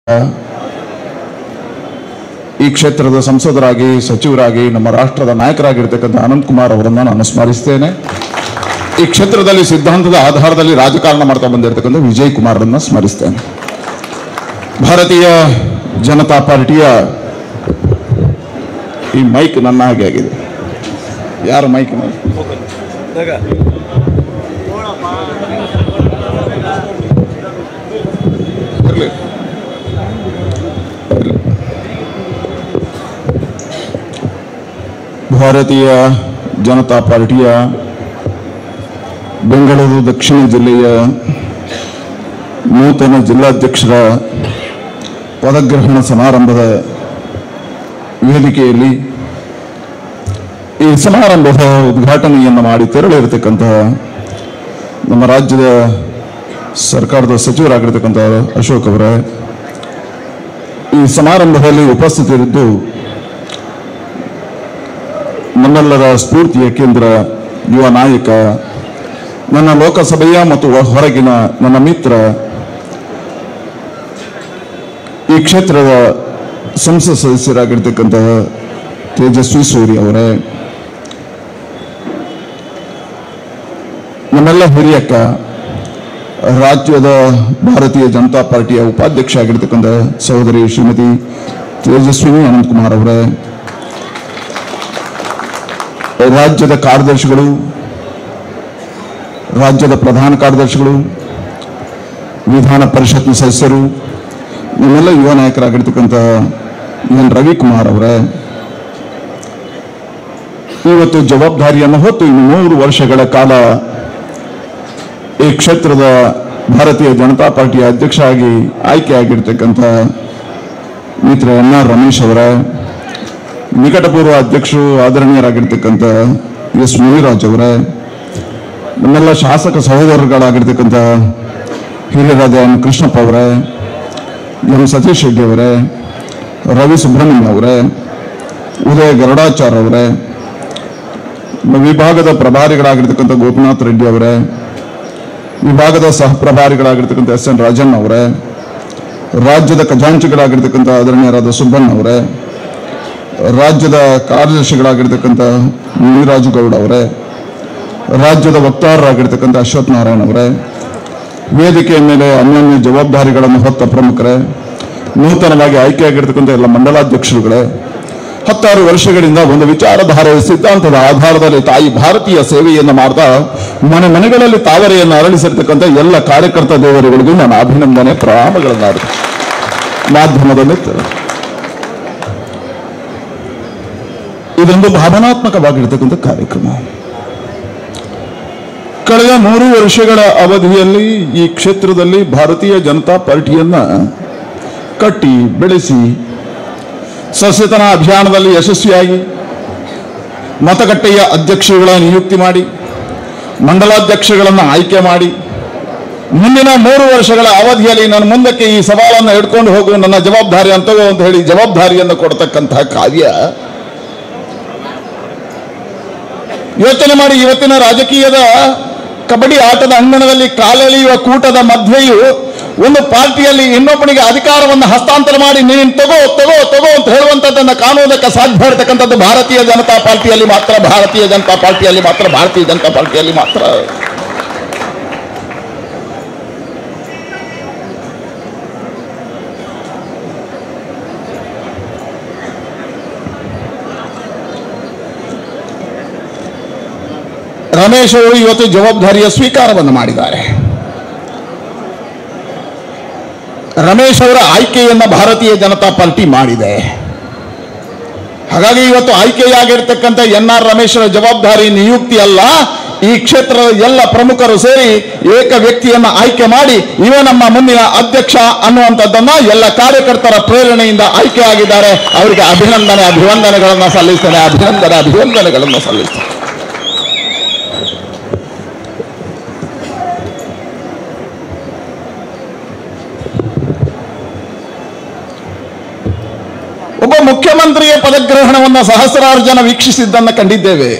ಈ ಕ್ಷೇತ್ರದ ಸಂಸದರಾಗಿ ಸಚಿವರಾಗಿ ನಮ್ಮ ರಾಷ್ಟ್ರದ ನಾಯಕರಾಗಿರ್ತಕ್ಕಂಥ ಅನಂತ್ ಕುಮಾರ್ ಅವರನ್ನು ನಾನು ಸ್ಮರಿಸ್ತೇನೆ ಈ ಕ್ಷೇತ್ರದಲ್ಲಿ ಸಿದ್ಧಾಂತದ ಆಧಾರದಲ್ಲಿ ರಾಜಕಾರಣ ಮಾಡ್ತಾ ಬಂದಿರತಕ್ಕಂಥ ವಿಜಯ್ ಕುಮಾರರನ್ನ ಸ್ಮರಿಸ್ತೇನೆ ಭಾರತೀಯ ಜನತಾ ಪಾರ್ಟಿಯ ಈ ಮೈಕ್ ನನ್ನ ಹಾಗೆ ಆಗಿದೆ ಯಾರು ಮೈಕ್ ಇರಲಿ ಭಾರತೀಯ ಜನತಾ ಪಾರ್ಟಿಯ ಬೆಂಗಳೂರು ದಕ್ಷಿಣ ಜಿಲ್ಲೆಯ ನೂತನ ಜಿಲ್ಲಾಧ್ಯಕ್ಷರ ಪದಗ್ರಹಣ ಸಮಾರಂಭದ ವೇದಿಕೆಯಲ್ಲಿ ಈ ಸಮಾರಂಭದ ಉದ್ಘಾಟನೆಯನ್ನು ಮಾಡಿ ತೆರಳಿರತಕ್ಕಂತಹ ನಮ್ಮ ರಾಜ್ಯದ ಸರ್ಕಾರದ ಸಚಿವರಾಗಿರ್ತಕ್ಕಂಥ ಅಶೋಕ್ ಅವರ ಈ ಸಮಾರಂಭದಲ್ಲಿ ಉಪಸ್ಥಿತರಿದ್ದು ನಮ್ಮೆಲ್ಲರ ಸ್ಫೂರ್ತಿಯ ಕೇಂದ್ರ ಯುವ ನಾಯಕ ನನ್ನ ಲೋಕಸಭೆಯ ಮತ್ತು ಹೊರಗಿನ ನನ್ನ ಮಿತ್ರ ಈ ಕ್ಷೇತ್ರದ ಸಂಸತ್ ಸದಸ್ಯರಾಗಿರ್ತಕ್ಕಂತಹ ತೇಜಸ್ವಿ ಸೂರ್ಯ ಅವರೇ ನಮ್ಮೆಲ್ಲ ಹಿರಿಯಕ್ಕ ರಾಜ್ಯದ ಭಾರತೀಯ ಜನತಾ ಪಾರ್ಟಿಯ ಉಪಾಧ್ಯಕ್ಷ ಆಗಿರ್ತಕ್ಕಂಥ ಸಹೋದರಿ ಶ್ರೀಮತಿ ತೇಜಸ್ವಿನಿ ಅನಂತಕುಮಾರ್ ಅವರೇ ರಾಜ್ಯದ ಕಾರ್ಯದರ್ಶಿಗಳು ರಾಜ್ಯದ ಪ್ರಧಾನ ಕಾರ್ಯದರ್ಶಿಗಳು ವಿಧಾನ ಪರಿಷತ್ನ ಸದಸ್ಯರು ನಮ್ಮೆಲ್ಲ ಯುವ ನಾಯಕರಾಗಿರ್ತಕ್ಕಂಥ ಎನ್ ರವಿಕುಮಾರ್ ಅವರೇ ಇವತ್ತು ಜವಾಬ್ದಾರಿಯನ್ನು ಹೊತ್ತು ಇನ್ನು ಮೂರು ವರ್ಷಗಳ ಕಾಲ ಈ ಕ್ಷೇತ್ರದ ಭಾರತೀಯ ಜನತಾ ಪಾರ್ಟಿಯ ಅಧ್ಯಕ್ಷ ಆಗಿ ಆಯ್ಕೆಯಾಗಿರ್ತಕ್ಕಂಥ ಮಿತ್ರ ಎನ್ ಆರ್ ರಮೇಶ್ ಅವರ ನಿಕಟಪೂರ್ವ ಅಧ್ಯಕ್ಷರು ಆದರಣೀಯರಾಗಿರ್ತಕ್ಕಂಥ ಎಸ್ ಮುನಿರಾಜ್ ಅವರ ನಮ್ಮೆಲ್ಲ ಶಾಸಕ ಸಹೋದರರುಗಳಾಗಿರ್ತಕ್ಕಂಥ ಹಿರಿಯರಾದ ಎಂ ಕೃಷ್ಣಪ್ಪ ಅವರೇ ಎಂ ಸತೀಶ್ ರೆಡ್ಡಿ ಅವರೇ ರವಿ ಸುಬ್ರಹ್ಮಣ್ಯ ಅವರೇ ಉದಯ ಗರುಡಾಚಾರ್ ಅವರೇ ವಿಭಾಗದ ಪ್ರಭಾರಿಗಳಾಗಿರ್ತಕ್ಕಂಥ ಗೋಪಿನಾಥ್ ರೆಡ್ಡಿ ಅವರೇ ವಿಭಾಗದ ಸಹ ಪ್ರಭಾರಿಗಳಾಗಿರ್ತಕ್ಕಂಥ ಎಸ್ ಎನ್ ರಾಜನ್ ಅವರೇ ರಾಜ್ಯದ ಖಜಾಂಚಿಗಳಾಗಿರ್ತಕ್ಕಂಥ ಆದರಣೀಯರಾದ ಸುಬ್ಬಣ್ಣ ಅವರೇ ರಾಜ್ಯದ ಕಾರ್ಯದರ್ಶಿಗಳಾಗಿರ್ತಕ್ಕಂಥ ಮುನಿರಾಜು ಗೌಡ ಅವರೇ ರಾಜ್ಯದ ವಕ್ತಾರರಾಗಿರ್ತಕ್ಕಂಥ ಅಶ್ವಥ್ ನಾರಾಯಣ್ ಅವರೇ ವೇದಿಕೆಯ ಮೇಲೆ ಅನ್ಯೋನ್ಯ ಜವಾಬ್ದಾರಿಗಳನ್ನು ಹೊತ್ತ ಪ್ರಮುಖರೇ ನೂತನವಾಗಿ ಆಯ್ಕೆಯಾಗಿರ್ತಕ್ಕಂಥ ಎಲ್ಲ ಮಂಡಲಾಧ್ಯಕ್ಷರುಗಳೇ ಹತ್ತಾರು ವರ್ಷಗಳಿಂದ ಒಂದು ವಿಚಾರಧಾರೆಯ ಸಿದ್ಧಾಂತದ ಆಧಾರದಲ್ಲಿ ತಾಯಿ ಭಾರತೀಯ ಸೇವೆಯನ್ನು ಮಾಡ್ತಾ ಮನೆ ಮನೆಗಳಲ್ಲಿ ತಾವರೆಯನ್ನು ಅರಳಿಸಿರ್ತಕ್ಕಂಥ ಎಲ್ಲ ಕಾರ್ಯಕರ್ತ ದೇವರುಗಳಿಗೂ ನಾನು ಅಭಿನಂದನೆ ಪ್ರಣಾಮಗಳನ್ನು ಮಾಧ್ಯಮದ ಮಿತ್ರರು ಇದೊಂದು ಭಾವನಾತ್ಮಕವಾಗಿರ್ತಕ್ಕಂಥ ಕಾರ್ಯಕ್ರಮ ಕಳೆದ ಮೂರು ವರ್ಷಗಳ ಅವಧಿಯಲ್ಲಿ ಈ ಕ್ಷೇತ್ರದಲ್ಲಿ ಭಾರತೀಯ ಜನತಾ ಪಾರ್ಟಿಯನ್ನ ಕಟ್ಟಿ ಬೆಳೆಸಿ ಸಚೇತನ ಅಭಿಯಾನದಲ್ಲಿ ಯಶಸ್ವಿಯಾಗಿ ಮತಗಟ್ಟೆಯ ಅಧ್ಯಕ್ಷರುಗಳ ನಿಯುಕ್ತಿ ಮಾಡಿ ಮಂಡಲಾಧ್ಯಕ್ಷಗಳನ್ನು ಆಯ್ಕೆ ಮಾಡಿ ಮುಂದಿನ ಮೂರು ವರ್ಷಗಳ ಅವಧಿಯಲ್ಲಿ ನಾನು ಮುಂದಕ್ಕೆ ಈ ಸವಾಲನ್ನು ಹಿಡ್ಕೊಂಡು ಹೋಗುವ ನನ್ನ ಜವಾಬ್ದಾರಿ ಅಂತಗೋ ಅಂತ ಹೇಳಿ ಜವಾಬ್ದಾರಿಯನ್ನು ಕೊಡ್ತಕ್ಕಂತಹ ಕಾವ್ಯ ಯೋಚನೆ ಮಾಡಿ ಇವತ್ತಿನ ರಾಜಕೀಯದ ಕಬಡ್ಡಿ ಆಟದ ಅಂಗಣದಲ್ಲಿ ಕಾಲೆಳೆಯುವ ಕೂಟದ ಮಧ್ಯೆಯೂ ಒಂದು ಪಾರ್ಟಿಯಲ್ಲಿ ಇನ್ನೊಬ್ಬನಿಗೆ ಅಧಿಕಾರವನ್ನು ಹಸ್ತಾಂತರ ಮಾಡಿ ನೀನು ತಗೋ ತಗೋ ತಗೋ ಅಂತ ಹೇಳುವಂಥದ್ದನ್ನು ಕಾಣುವುದಕ್ಕೆ ಸಾಧ್ಯ ಇರತಕ್ಕಂಥದ್ದು ಭಾರತೀಯ ಜನತಾ ಪಾರ್ಟಿಯಲ್ಲಿ ಮಾತ್ರ ಭಾರತೀಯ ಜನತಾ ಪಾರ್ಟಿಯಲ್ಲಿ ಮಾತ್ರ ಭಾರತೀಯ ಜನತಾ ಪಾರ್ಟಿಯಲ್ಲಿ ಮಾತ್ರ ರಮೇಶ್ ಅವರು ಇವತ್ತು ಜವಾಬ್ದಾರಿಯ ಸ್ವೀಕಾರವನ್ನು ಮಾಡಿದ್ದಾರೆ ರಮೇಶ್ ಅವರ ಆಯ್ಕೆಯನ್ನು ಭಾರತೀಯ ಜನತಾ ಪಾರ್ಟಿ ಮಾಡಿದೆ ಹಾಗಾಗಿ ಇವತ್ತು ಆಯ್ಕೆಯಾಗಿರ್ತಕ್ಕಂಥ ಎನ್ ಆರ್ ರಮೇಶ್ರ ಜವಾಬ್ದಾರಿ ನಿಯುಕ್ತಿ ಅಲ್ಲ ಈ ಕ್ಷೇತ್ರದ ಎಲ್ಲ ಪ್ರಮುಖರು ಸೇರಿ ಏಕ ವ್ಯಕ್ತಿಯನ್ನ ಆಯ್ಕೆ ಮಾಡಿ ಇವ ನಮ್ಮ ಮುಂದಿನ ಅಧ್ಯಕ್ಷ ಅನ್ನುವಂಥದ್ದನ್ನ ಎಲ್ಲ ಕಾರ್ಯಕರ್ತರ ಪ್ರೇರಣೆಯಿಂದ ಆಯ್ಕೆ ಆಗಿದ್ದಾರೆ ಅವರಿಗೆ ಅಭಿನಂದನೆ ಅಭಿವಂದನೆಗಳನ್ನು ಸಲ್ಲಿಸ್ತೇನೆ ಅಭಿನಂದನೆ ಅಭಿವಂದನೆಗಳನ್ನು ಸಲ್ಲಿಸ್ತೇನೆ ಒಬ್ಬ ಮುಖ್ಯಮಂತ್ರಿಯ ಪದಗ್ರಹಣವನ್ನು ಸಹಸ್ರಾರು ಜನ ವೀಕ್ಷಿಸಿದ್ದನ್ನು ಕಂಡಿದ್ದೇವೆ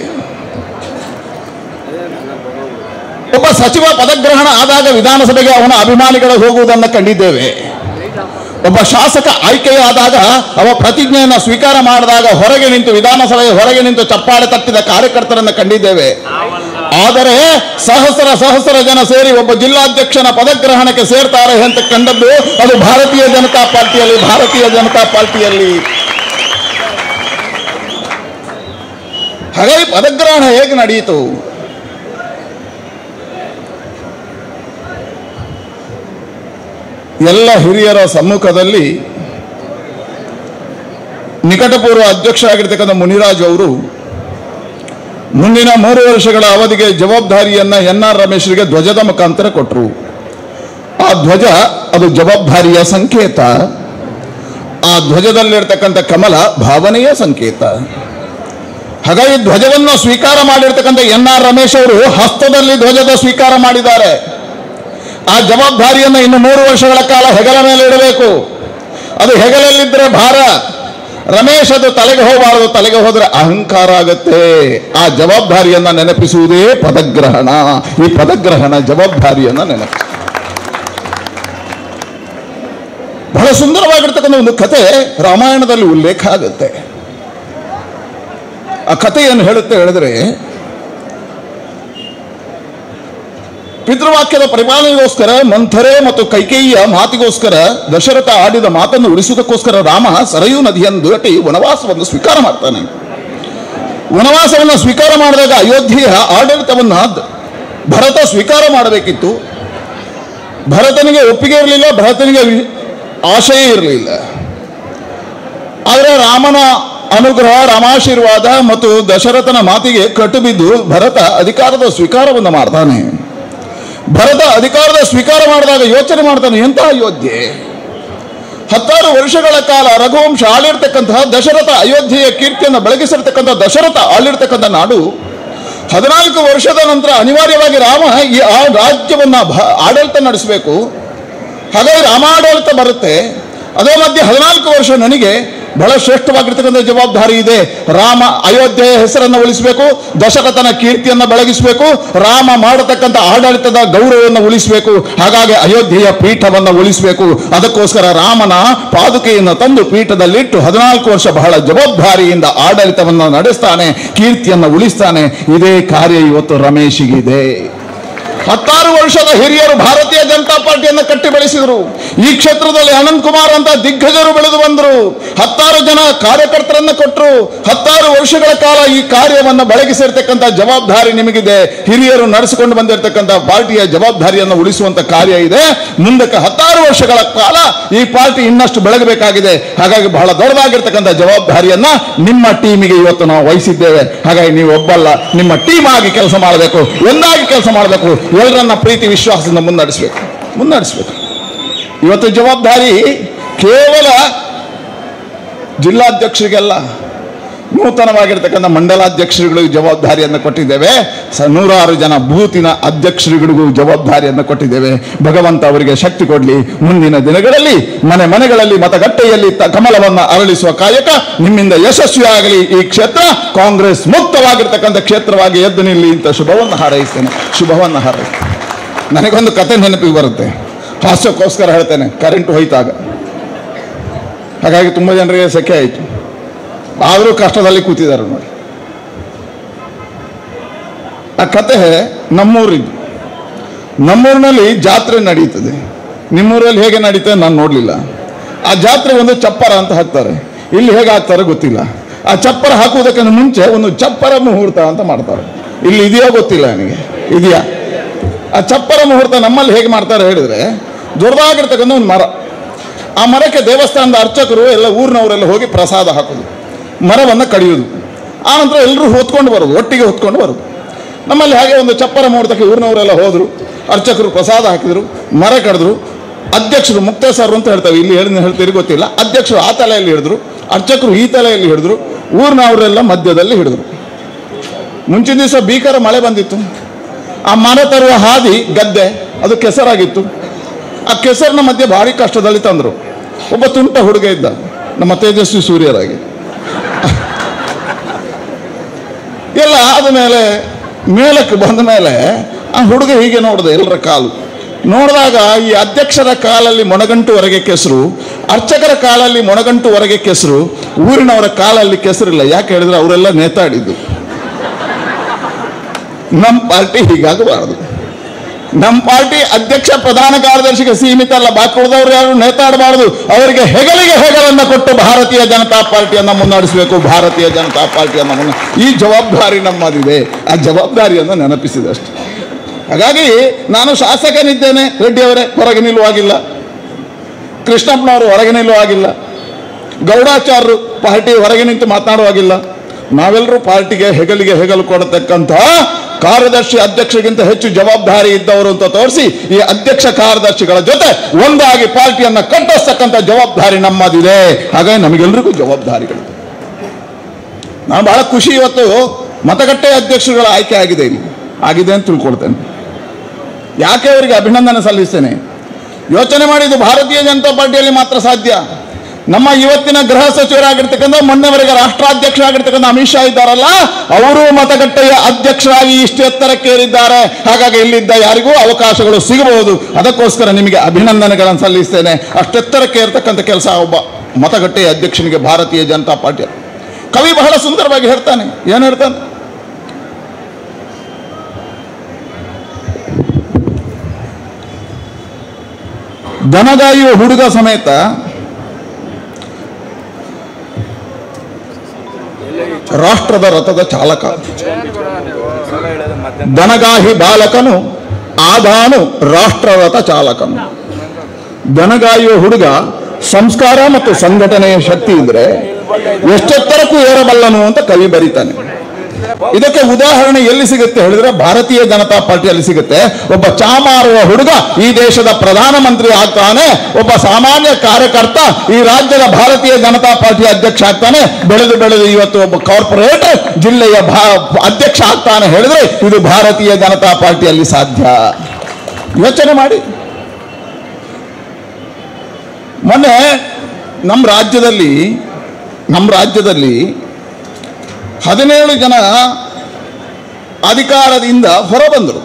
ಒಬ್ಬ ಸಚಿವ ಪದಗ್ರಹಣ ಆದಾಗ ವಿಧಾನಸಭೆಗೆ ಅವನ ಅಭಿಮಾನಿಗಳು ಹೋಗುವುದನ್ನು ಕಂಡಿದ್ದೇವೆ ಒಬ್ಬ ಶಾಸಕ ಆಯ್ಕೆಯಾದಾಗ ಅವ ಪ್ರತಿಜ್ಞೆಯನ್ನು ಸ್ವೀಕಾರ ಮಾಡಿದಾಗ ಹೊರಗೆ ನಿಂತು ವಿಧಾನಸಭೆಯ ಹೊರಗೆ ನಿಂತು ಚಪ್ಪಾಳೆ ತಟ್ಟಿದ ಕಾರ್ಯಕರ್ತರನ್ನು ಕಂಡಿದ್ದೇವೆ ಆದರೆ ಸಹಸ್ರ ಸಹಸ್ರ ಜನ ಸೇರಿ ಒಬ್ಬ ಜಿಲ್ಲಾಧ್ಯಕ್ಷನ ಪದಗ್ರಹಣಕ್ಕೆ ಸೇರ್ತಾರೆ ಅಂತ ಕಂಡದ್ದು ಅದು ಭಾರತೀಯ ಜನತಾ ಪಾರ್ಟಿಯಲ್ಲಿ ಭಾರತೀಯ ಜನತಾ ಪಾರ್ಟಿಯಲ್ಲಿ ಹಾಗಾಗಿ ಪದಗ್ರಹಣ ಹೇಗೆ ನಡೆಯಿತು ಎಲ್ಲ ಹಿರಿಯರ ಸಮ್ಮುಖದಲ್ಲಿ ನಿಕಟಪೂರ್ವ ಅಧ್ಯಕ್ಷ ಆಗಿರ್ತಕ್ಕಂಥ ಮುನಿರಾಜ್ ಅವರು ಮುಂದಿನ ಮೂರು ವರ್ಷಗಳ ಅವಧಿಗೆ ಜವಾಬ್ದಾರಿಯನ್ನ ಎನ್ ಆರ್ ರಮೇಶ್ರಿಗೆ ಧ್ವಜದ ಮುಖಾಂತರ ಕೊಟ್ಟರು ಆ ಧ್ವಜ ಅದು ಜವಾಬ್ದಾರಿಯ ಸಂಕೇತ ಆ ಧ್ವಜದಲ್ಲಿರ್ತಕ್ಕಂಥ ಕಮಲ ಭಾವನೆಯ ಸಂಕೇತ ಹಾಗಾಗಿ ಧ್ವಜವನ್ನು ಸ್ವೀಕಾರ ಮಾಡಿರ್ತಕ್ಕಂಥ ಎನ್ ಆರ್ ರಮೇಶ್ ಅವರು ಹಸ್ತದಲ್ಲಿ ಧ್ವಜದ ಸ್ವೀಕಾರ ಮಾಡಿದ್ದಾರೆ ಆ ಜವಾಬ್ದಾರಿಯನ್ನು ಇನ್ನು ಮೂರು ವರ್ಷಗಳ ಕಾಲ ಹೆಗಲ ಮೇಲೆ ಇಡಬೇಕು ಅದು ಹೆಗಲಲ್ಲಿದ್ದರೆ ಭಾರ ರಮೇಶ್ ಅದು ತಲೆಗೆ ಹೋಗಬಾರದು ತಲೆಗೆ ಹೋದ್ರೆ ಅಹಂಕಾರ ಆಗುತ್ತೆ ಆ ಜವಾಬ್ದಾರಿಯನ್ನ ನೆನಪಿಸುವುದೇ ಪದಗ್ರಹಣ ಈ ಪದಗ್ರಹಣ ಜವಾಬ್ದಾರಿಯನ್ನ ನೆನಪು ಬಹಳ ಸುಂದರವಾಗಿರ್ತಕ್ಕಂಥ ಒಂದು ಕತೆ ರಾಮಾಯಣದಲ್ಲಿ ಉಲ್ಲೇಖ ಆಗುತ್ತೆ ಆ ಕಥೆಯನ್ನು ಹೇಳುತ್ತೆ ಹೇಳಿದ್ರೆ ಪಿತೃವಾಕ್ಯದ ಪರಿಪಾಲನೆಗೋಸ್ಕರ ಮಂಥರೆ ಮತ್ತು ಕೈಕೇಯಿಯ ಮಾತಿಗೋಸ್ಕರ ದಶರಥ ಆಡಿದ ಮಾತನ್ನು ಉಳಿಸುವುದಕ್ಕೋಸ್ಕರ ರಾಮ ಸರಯೂ ನದಿಯನ್ನು ದಾಟಿ ವನವಾಸವನ್ನು ಸ್ವೀಕಾರ ಮಾಡ್ತಾನೆ ವನವಾಸವನ್ನು ಸ್ವೀಕಾರ ಮಾಡಿದಾಗ ಅಯೋಧ್ಯೆಯ ಆಡಳಿತವನ್ನ ದ- ಭರತ ಸ್ವೀಕಾರ ಮಾಡಬೇಕಿತ್ತು ಭರತನಿಗೆ ಒಪ್ಪಿಗೆ ಇರಲಿಲ್ಲ ಭರತನಿಗೆ ವಿ- ಆಶಯ ಇರಲಿಲ್ಲ ಆದರೆ ರಾಮನ ಅನುಗ್ರಹ ರಾಮಾಶೀರ್ವಾದ ಮತ್ತು ದಶರಥನ ಮಾತಿಗೆ ಕಟ್ಟು ಬಿದ್ದು ಭರತ ಅಧಿಕಾರದ ಸ್ವೀಕಾರವನ್ನು ಮಾಡ್ತಾನೆ ಭರತ ಅಧಿಕಾರದ ಸ್ವೀಕಾರ ಮಾಡಿದಾಗ ಯೋಚನೆ ಮಾಡ್ತಾನೆ ಎಂತ ಅಯೋಧ್ಯೆ ಹತ್ತಾರು ವರ್ಷಗಳ ಕಾಲ ರಘುವಂಶ ಆಳಿರ್ತಕ್ಕಂತಹ ದಶರಥ ಅಯೋಧ್ಯೆಯ ಕೀರ್ತಿಯನ್ನು ಬೆಳಗಿಸಿರ್ತಕ್ಕಂಥ ದಶರಥ ಆಳಿರ್ತಕ್ಕಂಥ ನಾಡು ಹದಿನಾಲ್ಕು ವರ್ಷದ ನಂತರ ಅನಿವಾರ್ಯವಾಗಿ ರಾಮ ಈ ಆ ರಾಜ್ಯವನ್ನ ಭ- ಆಡಳಿತ ನಡೆಸಬೇಕು ಹಾಗಾಗಿ ರಾಮಾಡಳಿತ ಬರುತ್ತೆ ಅದೇ ಮಧ್ಯೆ ಹದಿನಾಲ್ಕು ವರ್ಷ ನನಗೆ ಬಹಳ ಶ್ರೇಷ್ಠವಾಗಿರ್ತಕ್ಕಂಥ ಜವಾಬ್ದಾರಿ ಇದೆ ರಾಮ ಅಯೋಧ್ಯೆಯ ಹೆಸರನ್ನು ಉಳಿಸಬೇಕು ದಶರಥನ ಕೀರ್ತಿಯನ್ನು ಬೆಳಗಿಸಬೇಕು ರಾಮ ಮಾಡತಕ್ಕಂಥ ಆಡಳಿತದ ಗೌರವವನ್ನು ಉಳಿಸಬೇಕು ಹಾಗಾಗಿ ಅಯೋಧ್ಯೆಯ ಪೀಠವನ್ನು ಉಳಿಸಬೇಕು ಅದಕ್ಕೋಸ್ಕರ ರಾಮನ ಪಾದುಕೆಯನ್ನು ತಂದು ಪೀಠದಲ್ಲಿಟ್ಟು ಹದಿನಾಲ್ಕು ವರ್ಷ ಬಹಳ ಜವಾಬ್ದಾರಿಯಿಂದ ಆಡಳಿತವನ್ನು ನಡೆಸ್ತಾನೆ ಕೀರ್ತಿಯನ್ನು ಉಳಿಸ್ತಾನೆ ಇದೇ ಕಾರ್ಯ ಇವತ್ತು ರಮೇಶಿಗಿದೆ ಹತ್ತಾರು ವರ್ಷದ ಹಿರಿಯರು ಭಾರತೀಯ ಜನತಾ ಪಾರ್ಟಿಯನ್ನು ಕಟ್ಟಿ ಬೆಳೆಸಿದರು ಈ ಕ್ಷೇತ್ರದಲ್ಲಿ ಅನಂತ್ ಕುಮಾರ್ ಅಂತ ದಿಗ್ಗಜರು ಬೆಳೆದು ಬಂದರು ಹತ್ತಾರು ಜನ ಕಾರ್ಯಕರ್ತರನ್ನ ಕೊಟ್ಟರು ಹತ್ತಾರು ವರ್ಷಗಳ ಕಾಲ ಈ ಕಾರ್ಯವನ್ನು ಬೆಳಗಿಸಿರ್ತಕ್ಕಂಥ ಜವಾಬ್ದಾರಿ ನಿಮಗಿದೆ ಹಿರಿಯರು ನಡೆಸಿಕೊಂಡು ಬಂದಿರತಕ್ಕಂಥ ಪಾರ್ಟಿಯ ಜವಾಬ್ದಾರಿಯನ್ನು ಉಳಿಸುವಂತ ಕಾರ್ಯ ಇದೆ ಮುಂದಕ್ಕೆ ಹತ್ತಾರು ವರ್ಷಗಳ ಕಾಲ ಈ ಪಾರ್ಟಿ ಇನ್ನಷ್ಟು ಬೆಳಗಬೇಕಾಗಿದೆ ಹಾಗಾಗಿ ಬಹಳ ದೊಡ್ಡದಾಗಿರ್ತಕ್ಕಂಥ ಜವಾಬ್ದಾರಿಯನ್ನ ನಿಮ್ಮ ಟೀಮಿಗೆ ಇವತ್ತು ನಾವು ವಹಿಸಿದ್ದೇವೆ ಹಾಗಾಗಿ ನೀವು ಒಬ್ಬಲ್ಲ ನಿಮ್ಮ ಟೀಮ್ ಆಗಿ ಕೆಲಸ ಮಾಡಬೇಕು ಒಂದಾಗಿ ಕೆಲಸ ಮಾಡಬೇಕು ಎಲ್ಲರನ್ನ ಪ್ರೀತಿ ವಿಶ್ವಾಸದಿಂದ ಮುನ್ನಡೆಸಬೇಕು ಮುನ್ನಡೆಸಬೇಕು ಇವತ್ತು ಜವಾಬ್ದಾರಿ ಕೇವಲ ಜಿಲ್ಲಾಧ್ಯಕ್ಷರಿಗೆಲ್ಲ ನೂತನವಾಗಿರ್ತಕ್ಕಂಥ ಮಂಡಲಾಧ್ಯಕ್ಷರುಗಳಿಗೂ ಜವಾಬ್ದಾರಿಯನ್ನು ಕೊಟ್ಟಿದ್ದೇವೆ ಸ ನೂರಾರು ಜನ ಬೂತಿನ ಅಧ್ಯಕ್ಷರುಗಳಿಗೂ ಜವಾಬ್ದಾರಿಯನ್ನು ಕೊಟ್ಟಿದ್ದೇವೆ ಭಗವಂತ ಅವರಿಗೆ ಶಕ್ತಿ ಕೊಡಲಿ ಮುಂದಿನ ದಿನಗಳಲ್ಲಿ ಮನೆ ಮನೆಗಳಲ್ಲಿ ಮತಗಟ್ಟೆಯಲ್ಲಿ ತ- ಕಮಲವನ್ನು ಅರಳಿಸುವ ಕಾಯಕ ನಿಮ್ಮಿಂದ ಯಶಸ್ವಿಯಾಗಲಿ ಈ ಕ್ಷೇತ್ರ ಕಾಂಗ್ರೆಸ್ ಮುಕ್ತವಾಗಿರ್ತಕ್ಕಂಥ ಕ್ಷೇತ್ರವಾಗಿ ಎದ್ದು ನಿಲ್ಲಿ ಅಂತ ಶುಭವನ್ನು ಹಾರೈಸ್ತೇನೆ ಶುಭವನ್ನು ಹಾರೈಸ್ತೇನೆ ನನಗೊಂದು ಕತೆ ನೆನಪಿಗೆ ಬರುತ್ತೆ ಹಾಸ್ಯಕ್ಕೋಸ್ಕರ ಹೇಳ್ತೇನೆ ಕರೆಂಟ್ ಹೋಯ್ತಾಗ ಹಾಗಾಗಿ ತುಂಬ ಜನರಿಗೆ ಸೆಕೆ ಆಯಿತು ಆದರೂ ಕಷ್ಟದಲ್ಲಿ ಕೂತಿದ್ದಾರೆ ನೋಡಿ ಆ ಕತೆ ನಮ್ಮೂರಿದ್ದು ನಮ್ಮೂರಿನಲ್ಲಿ ಜಾತ್ರೆ ನಡೀತದೆ ನಿಮ್ಮೂರಲ್ಲಿ ಹೇಗೆ ನಡೀತದೆ ನಾನು ನೋಡಲಿಲ್ಲ ಆ ಜಾತ್ರೆ ಒಂದು ಚಪ್ಪರ ಅಂತ ಹಾಕ್ತಾರೆ ಇಲ್ಲಿ ಹೇಗೆ ಹಾಕ್ತಾರೆ ಗೊತ್ತಿಲ್ಲ ಆ ಚಪ್ಪರ ಹಾಕುವುದಕ್ಕಿಂತ ಮುಂಚೆ ಒಂದು ಚಪ್ಪರ ಮುಹೂರ್ತ ಅಂತ ಮಾಡ್ತಾರೆ ಇಲ್ಲಿ ಇದೆಯೋ ಗೊತ್ತಿಲ್ಲ ನನಗೆ ಇದೆಯಾ ಆ ಚಪ್ಪರ ಮುಹೂರ್ತ ನಮ್ಮಲ್ಲಿ ಹೇಗೆ ಮಾಡ್ತಾರೆ ಹೇಳಿದ್ರೆ ದೊಡ್ಡದಾಗಿರ್ತಕ್ಕಂಥ ಒಂದು ಮರ ಆ ಮರಕ್ಕೆ ದೇವಸ್ಥಾನದ ಅರ್ಚಕರು ಎಲ್ಲ ಊರಿನವರೆಲ್ಲ ಹೋಗಿ ಪ್ರಸಾದ ಹಾಕೋದು ಮರವನ್ನು ಕಡಿಯೋದು ಆನಂತರ ಎಲ್ಲರೂ ಹೊತ್ಕೊಂಡು ಬರೋದು ಒಟ್ಟಿಗೆ ಹೊತ್ಕೊಂಡು ಬರೋದು ನಮ್ಮಲ್ಲಿ ಹಾಗೆ ಒಂದು ಚಪ್ಪರ ಮುಹೂರ್ತಕ್ಕೆ ಊರಿನವರೆಲ್ಲ ಹೋದರು ಅರ್ಚಕರು ಪ್ರಸಾದ ಹಾಕಿದರು ಮರ ಕಡಿದ್ರು ಅಧ್ಯಕ್ಷರು ಮುಕ್ತ ಸರ್ ಅಂತ ಹೇಳ್ತಾರೆ ಇಲ್ಲಿ ಹೇಳಿ ಹೇಳ್ತೀರಿ ಗೊತ್ತಿಲ್ಲ ಅಧ್ಯಕ್ಷರು ಆ ತಲೆಯಲ್ಲಿ ಹಿಡಿದ್ರು ಅರ್ಚಕರು ಈ ತಲೆಯಲ್ಲಿ ಹಿಡಿದ್ರು ಊರಿನವರೆಲ್ಲ ಮಧ್ಯದಲ್ಲಿ ಹಿಡಿದ್ರು ಮುಂಚಿನ ದಿವಸ ಭೀಕರ ಮಳೆ ಬಂದಿತ್ತು ಆ ಮರ ತರುವ ಹಾದಿ ಗದ್ದೆ ಅದು ಕೆಸರಾಗಿತ್ತು ಆ ಕೆಸರಿನ ಮಧ್ಯೆ ಭಾರಿ ಕಷ್ಟದಲ್ಲಿ ತಂದರು ಒಬ್ಬ ತುಂಟ ಹುಡುಗ ಇದ್ದ ನಮ್ಮ ತೇಜಸ್ವಿ ಸೂರ್ಯರಾಗಿ ಎಲ್ಲ ಆದ ಮೇಲೆ ಮೇಲಕ್ಕೆ ಬಂದ ಮೇಲೆ ಆ ಹುಡುಗ ಹೀಗೆ ನೋಡಿದೆ ಎಲ್ಲರ ಕಾಲು ನೋಡಿದಾಗ ಈ ಅಧ್ಯಕ್ಷರ ಕಾಲಲ್ಲಿ ಮೊಣಗಂಟುವರೆಗೆ ಕೆಸರು ಅರ್ಚಕರ ಕಾಲಲ್ಲಿ ಮೊಣಗಂಟುವರೆಗೆ ಕೆಸರು ಊರಿನವರ ಕಾಲಲ್ಲಿ ಕೆಸರಿಲ್ಲ ಯಾಕೆ ಹೇಳಿದ್ರೆ ಅವರೆಲ್ಲ ನೇತಾಡಿದ್ದು ನಮ್ಮ ಪಾರ್ಟಿ ಹೀಗಾಗಬಾರದು ನಮ್ಮ ಪಾರ್ಟಿ ಅಧ್ಯಕ್ಷ ಪ್ರಧಾನ ಕಾರ್ಯದರ್ಶಿಗೆ ಸೀಮಿತ ಅಲ್ಲ ಬಾಕಿ ಉಳಿದವರು ಯಾರು ನೇತಾಡಬಾರದು ಅವರಿಗೆ ಹೆಗಲಿಗೆ ಹೆಗಲನ್ನು ಕೊಟ್ಟು ಭಾರತೀಯ ಜನತಾ ಪಾರ್ಟಿಯನ್ನು ಮುನ್ನಡೆಸಬೇಕು ಭಾರತೀಯ ಜನತಾ ಪಾರ್ಟಿಯನ್ನು ಮುನ್ನ ಈ ಜವಾಬ್ದಾರಿ ನಮ್ಮದಿದೆ ಆ ಜವಾಬ್ದಾರಿಯನ್ನು ನೆನಪಿಸಿದೆ ಅಷ್ಟೆ ಹಾಗಾಗಿ ನಾನು ಶಾಸಕನಿದ್ದೇನೆ ರೆಡ್ಡಿ ಅವರೇ ಹೊರಗೆ ನಿಲ್ಲುವಾಗಿಲ್ಲ ಕೃಷ್ಣಪ್ಪನವರು ಹೊರಗೆ ನಿಲ್ಲುವಾಗಿಲ್ಲ ಗೌಡಾಚಾರ್ಯರು ಪಾರ್ಟಿ ಹೊರಗೆ ನಿಂತು ಮಾತನಾಡುವಾಗಿಲ್ಲ ನಾವೆಲ್ಲರೂ ಪಾರ್ಟಿಗೆ ಹೆಗಲಿಗೆ ಹೆಗಲು ಕೊಡತಕ್ಕಂಥ ಕಾರ್ಯದರ್ಶಿ ಅಧ್ಯಕ್ಷರಿಗಿಂತ ಹೆಚ್ಚು ಜವಾಬ್ದಾರಿ ಇದ್ದವರು ಅಂತ ತೋರಿಸಿ ಈ ಅಧ್ಯಕ್ಷ ಕಾರ್ಯದರ್ಶಿಗಳ ಜೊತೆ ಒಂದಾಗಿ ಪಾರ್ಟಿಯನ್ನ ಕಟ್ಟಿಸ್ತಕ್ಕಂಥ ಜವಾಬ್ದಾರಿ ನಮ್ಮದಿದೆ ಹಾಗಾಗಿ ನಮಗೆಲ್ಲರಿಗೂ ಜವಾಬ್ದಾರಿಗಳು ನಾನು ಬಹಳ ಖುಷಿ ಇವತ್ತು ಮತಗಟ್ಟೆ ಅಧ್ಯಕ್ಷರುಗಳ ಆಯ್ಕೆ ಆಗಿದೆ ಇಲ್ಲಿ ಆಗಿದೆ ಅಂತ ತಿಳ್ಕೊಳ್ತೇನೆ ಯಾಕೆ ಅವರಿಗೆ ಅಭಿನಂದನೆ ಸಲ್ಲಿಸ್ತೇನೆ ಯೋಚನೆ ಮಾಡಿದ್ದು ಭಾರತೀಯ ಜನತಾ ಪಾರ್ಟಿಯಲ್ಲಿ ಮಾತ್ರ ಸಾಧ್ಯ ನಮ್ಮ ಇವತ್ತಿನ ಗೃಹ ಸಚಿವರಾಗಿರ್ತಕ್ಕಂಥ ಮೊನ್ನೆವರೆಗೆ ರಾಷ್ಟ್ರಾಧ್ಯಕ್ಷರಾಗಿರ್ತಕ್ಕಂಥ ಅಮಿತ್ ಶಾ ಇದ್ದಾರಲ್ಲ ಅವರು ಮತಗಟ್ಟೆಯ ಅಧ್ಯಕ್ಷರಾಗಿ ಇಷ್ಟು ಎತ್ತರಕ್ಕೇರಿದ್ದಾರೆ ಹಾಗಾಗಿ ಇಲ್ಲಿದ್ದ ಯಾರಿಗೂ ಅವಕಾಶಗಳು ಸಿಗಬಹುದು ಅದಕ್ಕೋಸ್ಕರ ನಿಮಗೆ ಅಭಿನಂದನೆಗಳನ್ನು ಸಲ್ಲಿಸ್ತೇನೆ ಅಷ್ಟೆತ್ತರಕ್ಕೆ ಇರತಕ್ಕಂಥ ಕೆಲಸ ಒಬ್ಬ ಮತಗಟ್ಟೆಯ ಅಧ್ಯಕ್ಷನಿಗೆ ಭಾರತೀಯ ಜನತಾ ಪಾರ್ಟಿ ಕವಿ ಬಹಳ ಸುಂದರವಾಗಿ ಹೇಳ್ತಾನೆ ಏನು ಹೇಳ್ತಾನೆ ದನಗಾಯುವ ಹುಡುಗ ಸಮೇತ ರಾಷ್ಟ್ರದ ರಥದ ಚಾಲಕ ದನಗಾಹಿ ಬಾಲಕನು ಆದಾನು ರಾಷ್ಟ್ರರಥ ಚಾಲಕನು ದನಗಾಯುವ ಹುಡುಗ ಸಂಸ್ಕಾರ ಮತ್ತು ಸಂಘಟನೆಯ ಶಕ್ತಿ ಇದ್ರೆ ಎಷ್ಟೆತ್ತರಕ್ಕೂ ಏರಬಲ್ಲನು ಅಂತ ಕವಿ ಬರೀತಾನೆ ಇದಕ್ಕೆ ಉದಾಹರಣೆ ಎಲ್ಲಿ ಸಿಗುತ್ತೆ ಹೇಳಿದ್ರೆ ಭಾರತೀಯ ಜನತಾ ಪಾರ್ಟಿಯಲ್ಲಿ ಸಿಗುತ್ತೆ ಒಬ್ಬ ಚಾಮಾರುವ ಹುಡುಗ ಈ ದೇಶದ ಪ್ರಧಾನಮಂತ್ರಿ ಆಗ್ತಾನೆ ಒಬ್ಬ ಸಾಮಾನ್ಯ ಕಾರ್ಯಕರ್ತ ಈ ರಾಜ್ಯದ ಭಾರತೀಯ ಜನತಾ ಪಾರ್ಟಿ ಅಧ್ಯಕ್ಷ ಆಗ್ತಾನೆ ಬೆಳೆದು ಬೆಳೆದು ಇವತ್ತು ಒಬ್ಬ ಕಾರ್ಪೊರೇಟ್ ಜಿಲ್ಲೆಯ ಭಾ ಅಧ್ಯಕ್ಷ ಆಗ್ತಾನೆ ಹೇಳಿದ್ರೆ ಇದು ಭಾರತೀಯ ಜನತಾ ಪಾರ್ಟಿಯಲ್ಲಿ ಸಾಧ್ಯ ಯೋಚನೆ ಮಾಡಿ ಮೊನ್ನೆ ನಮ್ಮ ರಾಜ್ಯದಲ್ಲಿ ನಮ್ಮ ರಾಜ್ಯದಲ್ಲಿ ಹದಿನೇಳು ಜನ ಅಧಿಕಾರದಿಂದ ಹೊರಬಂದರು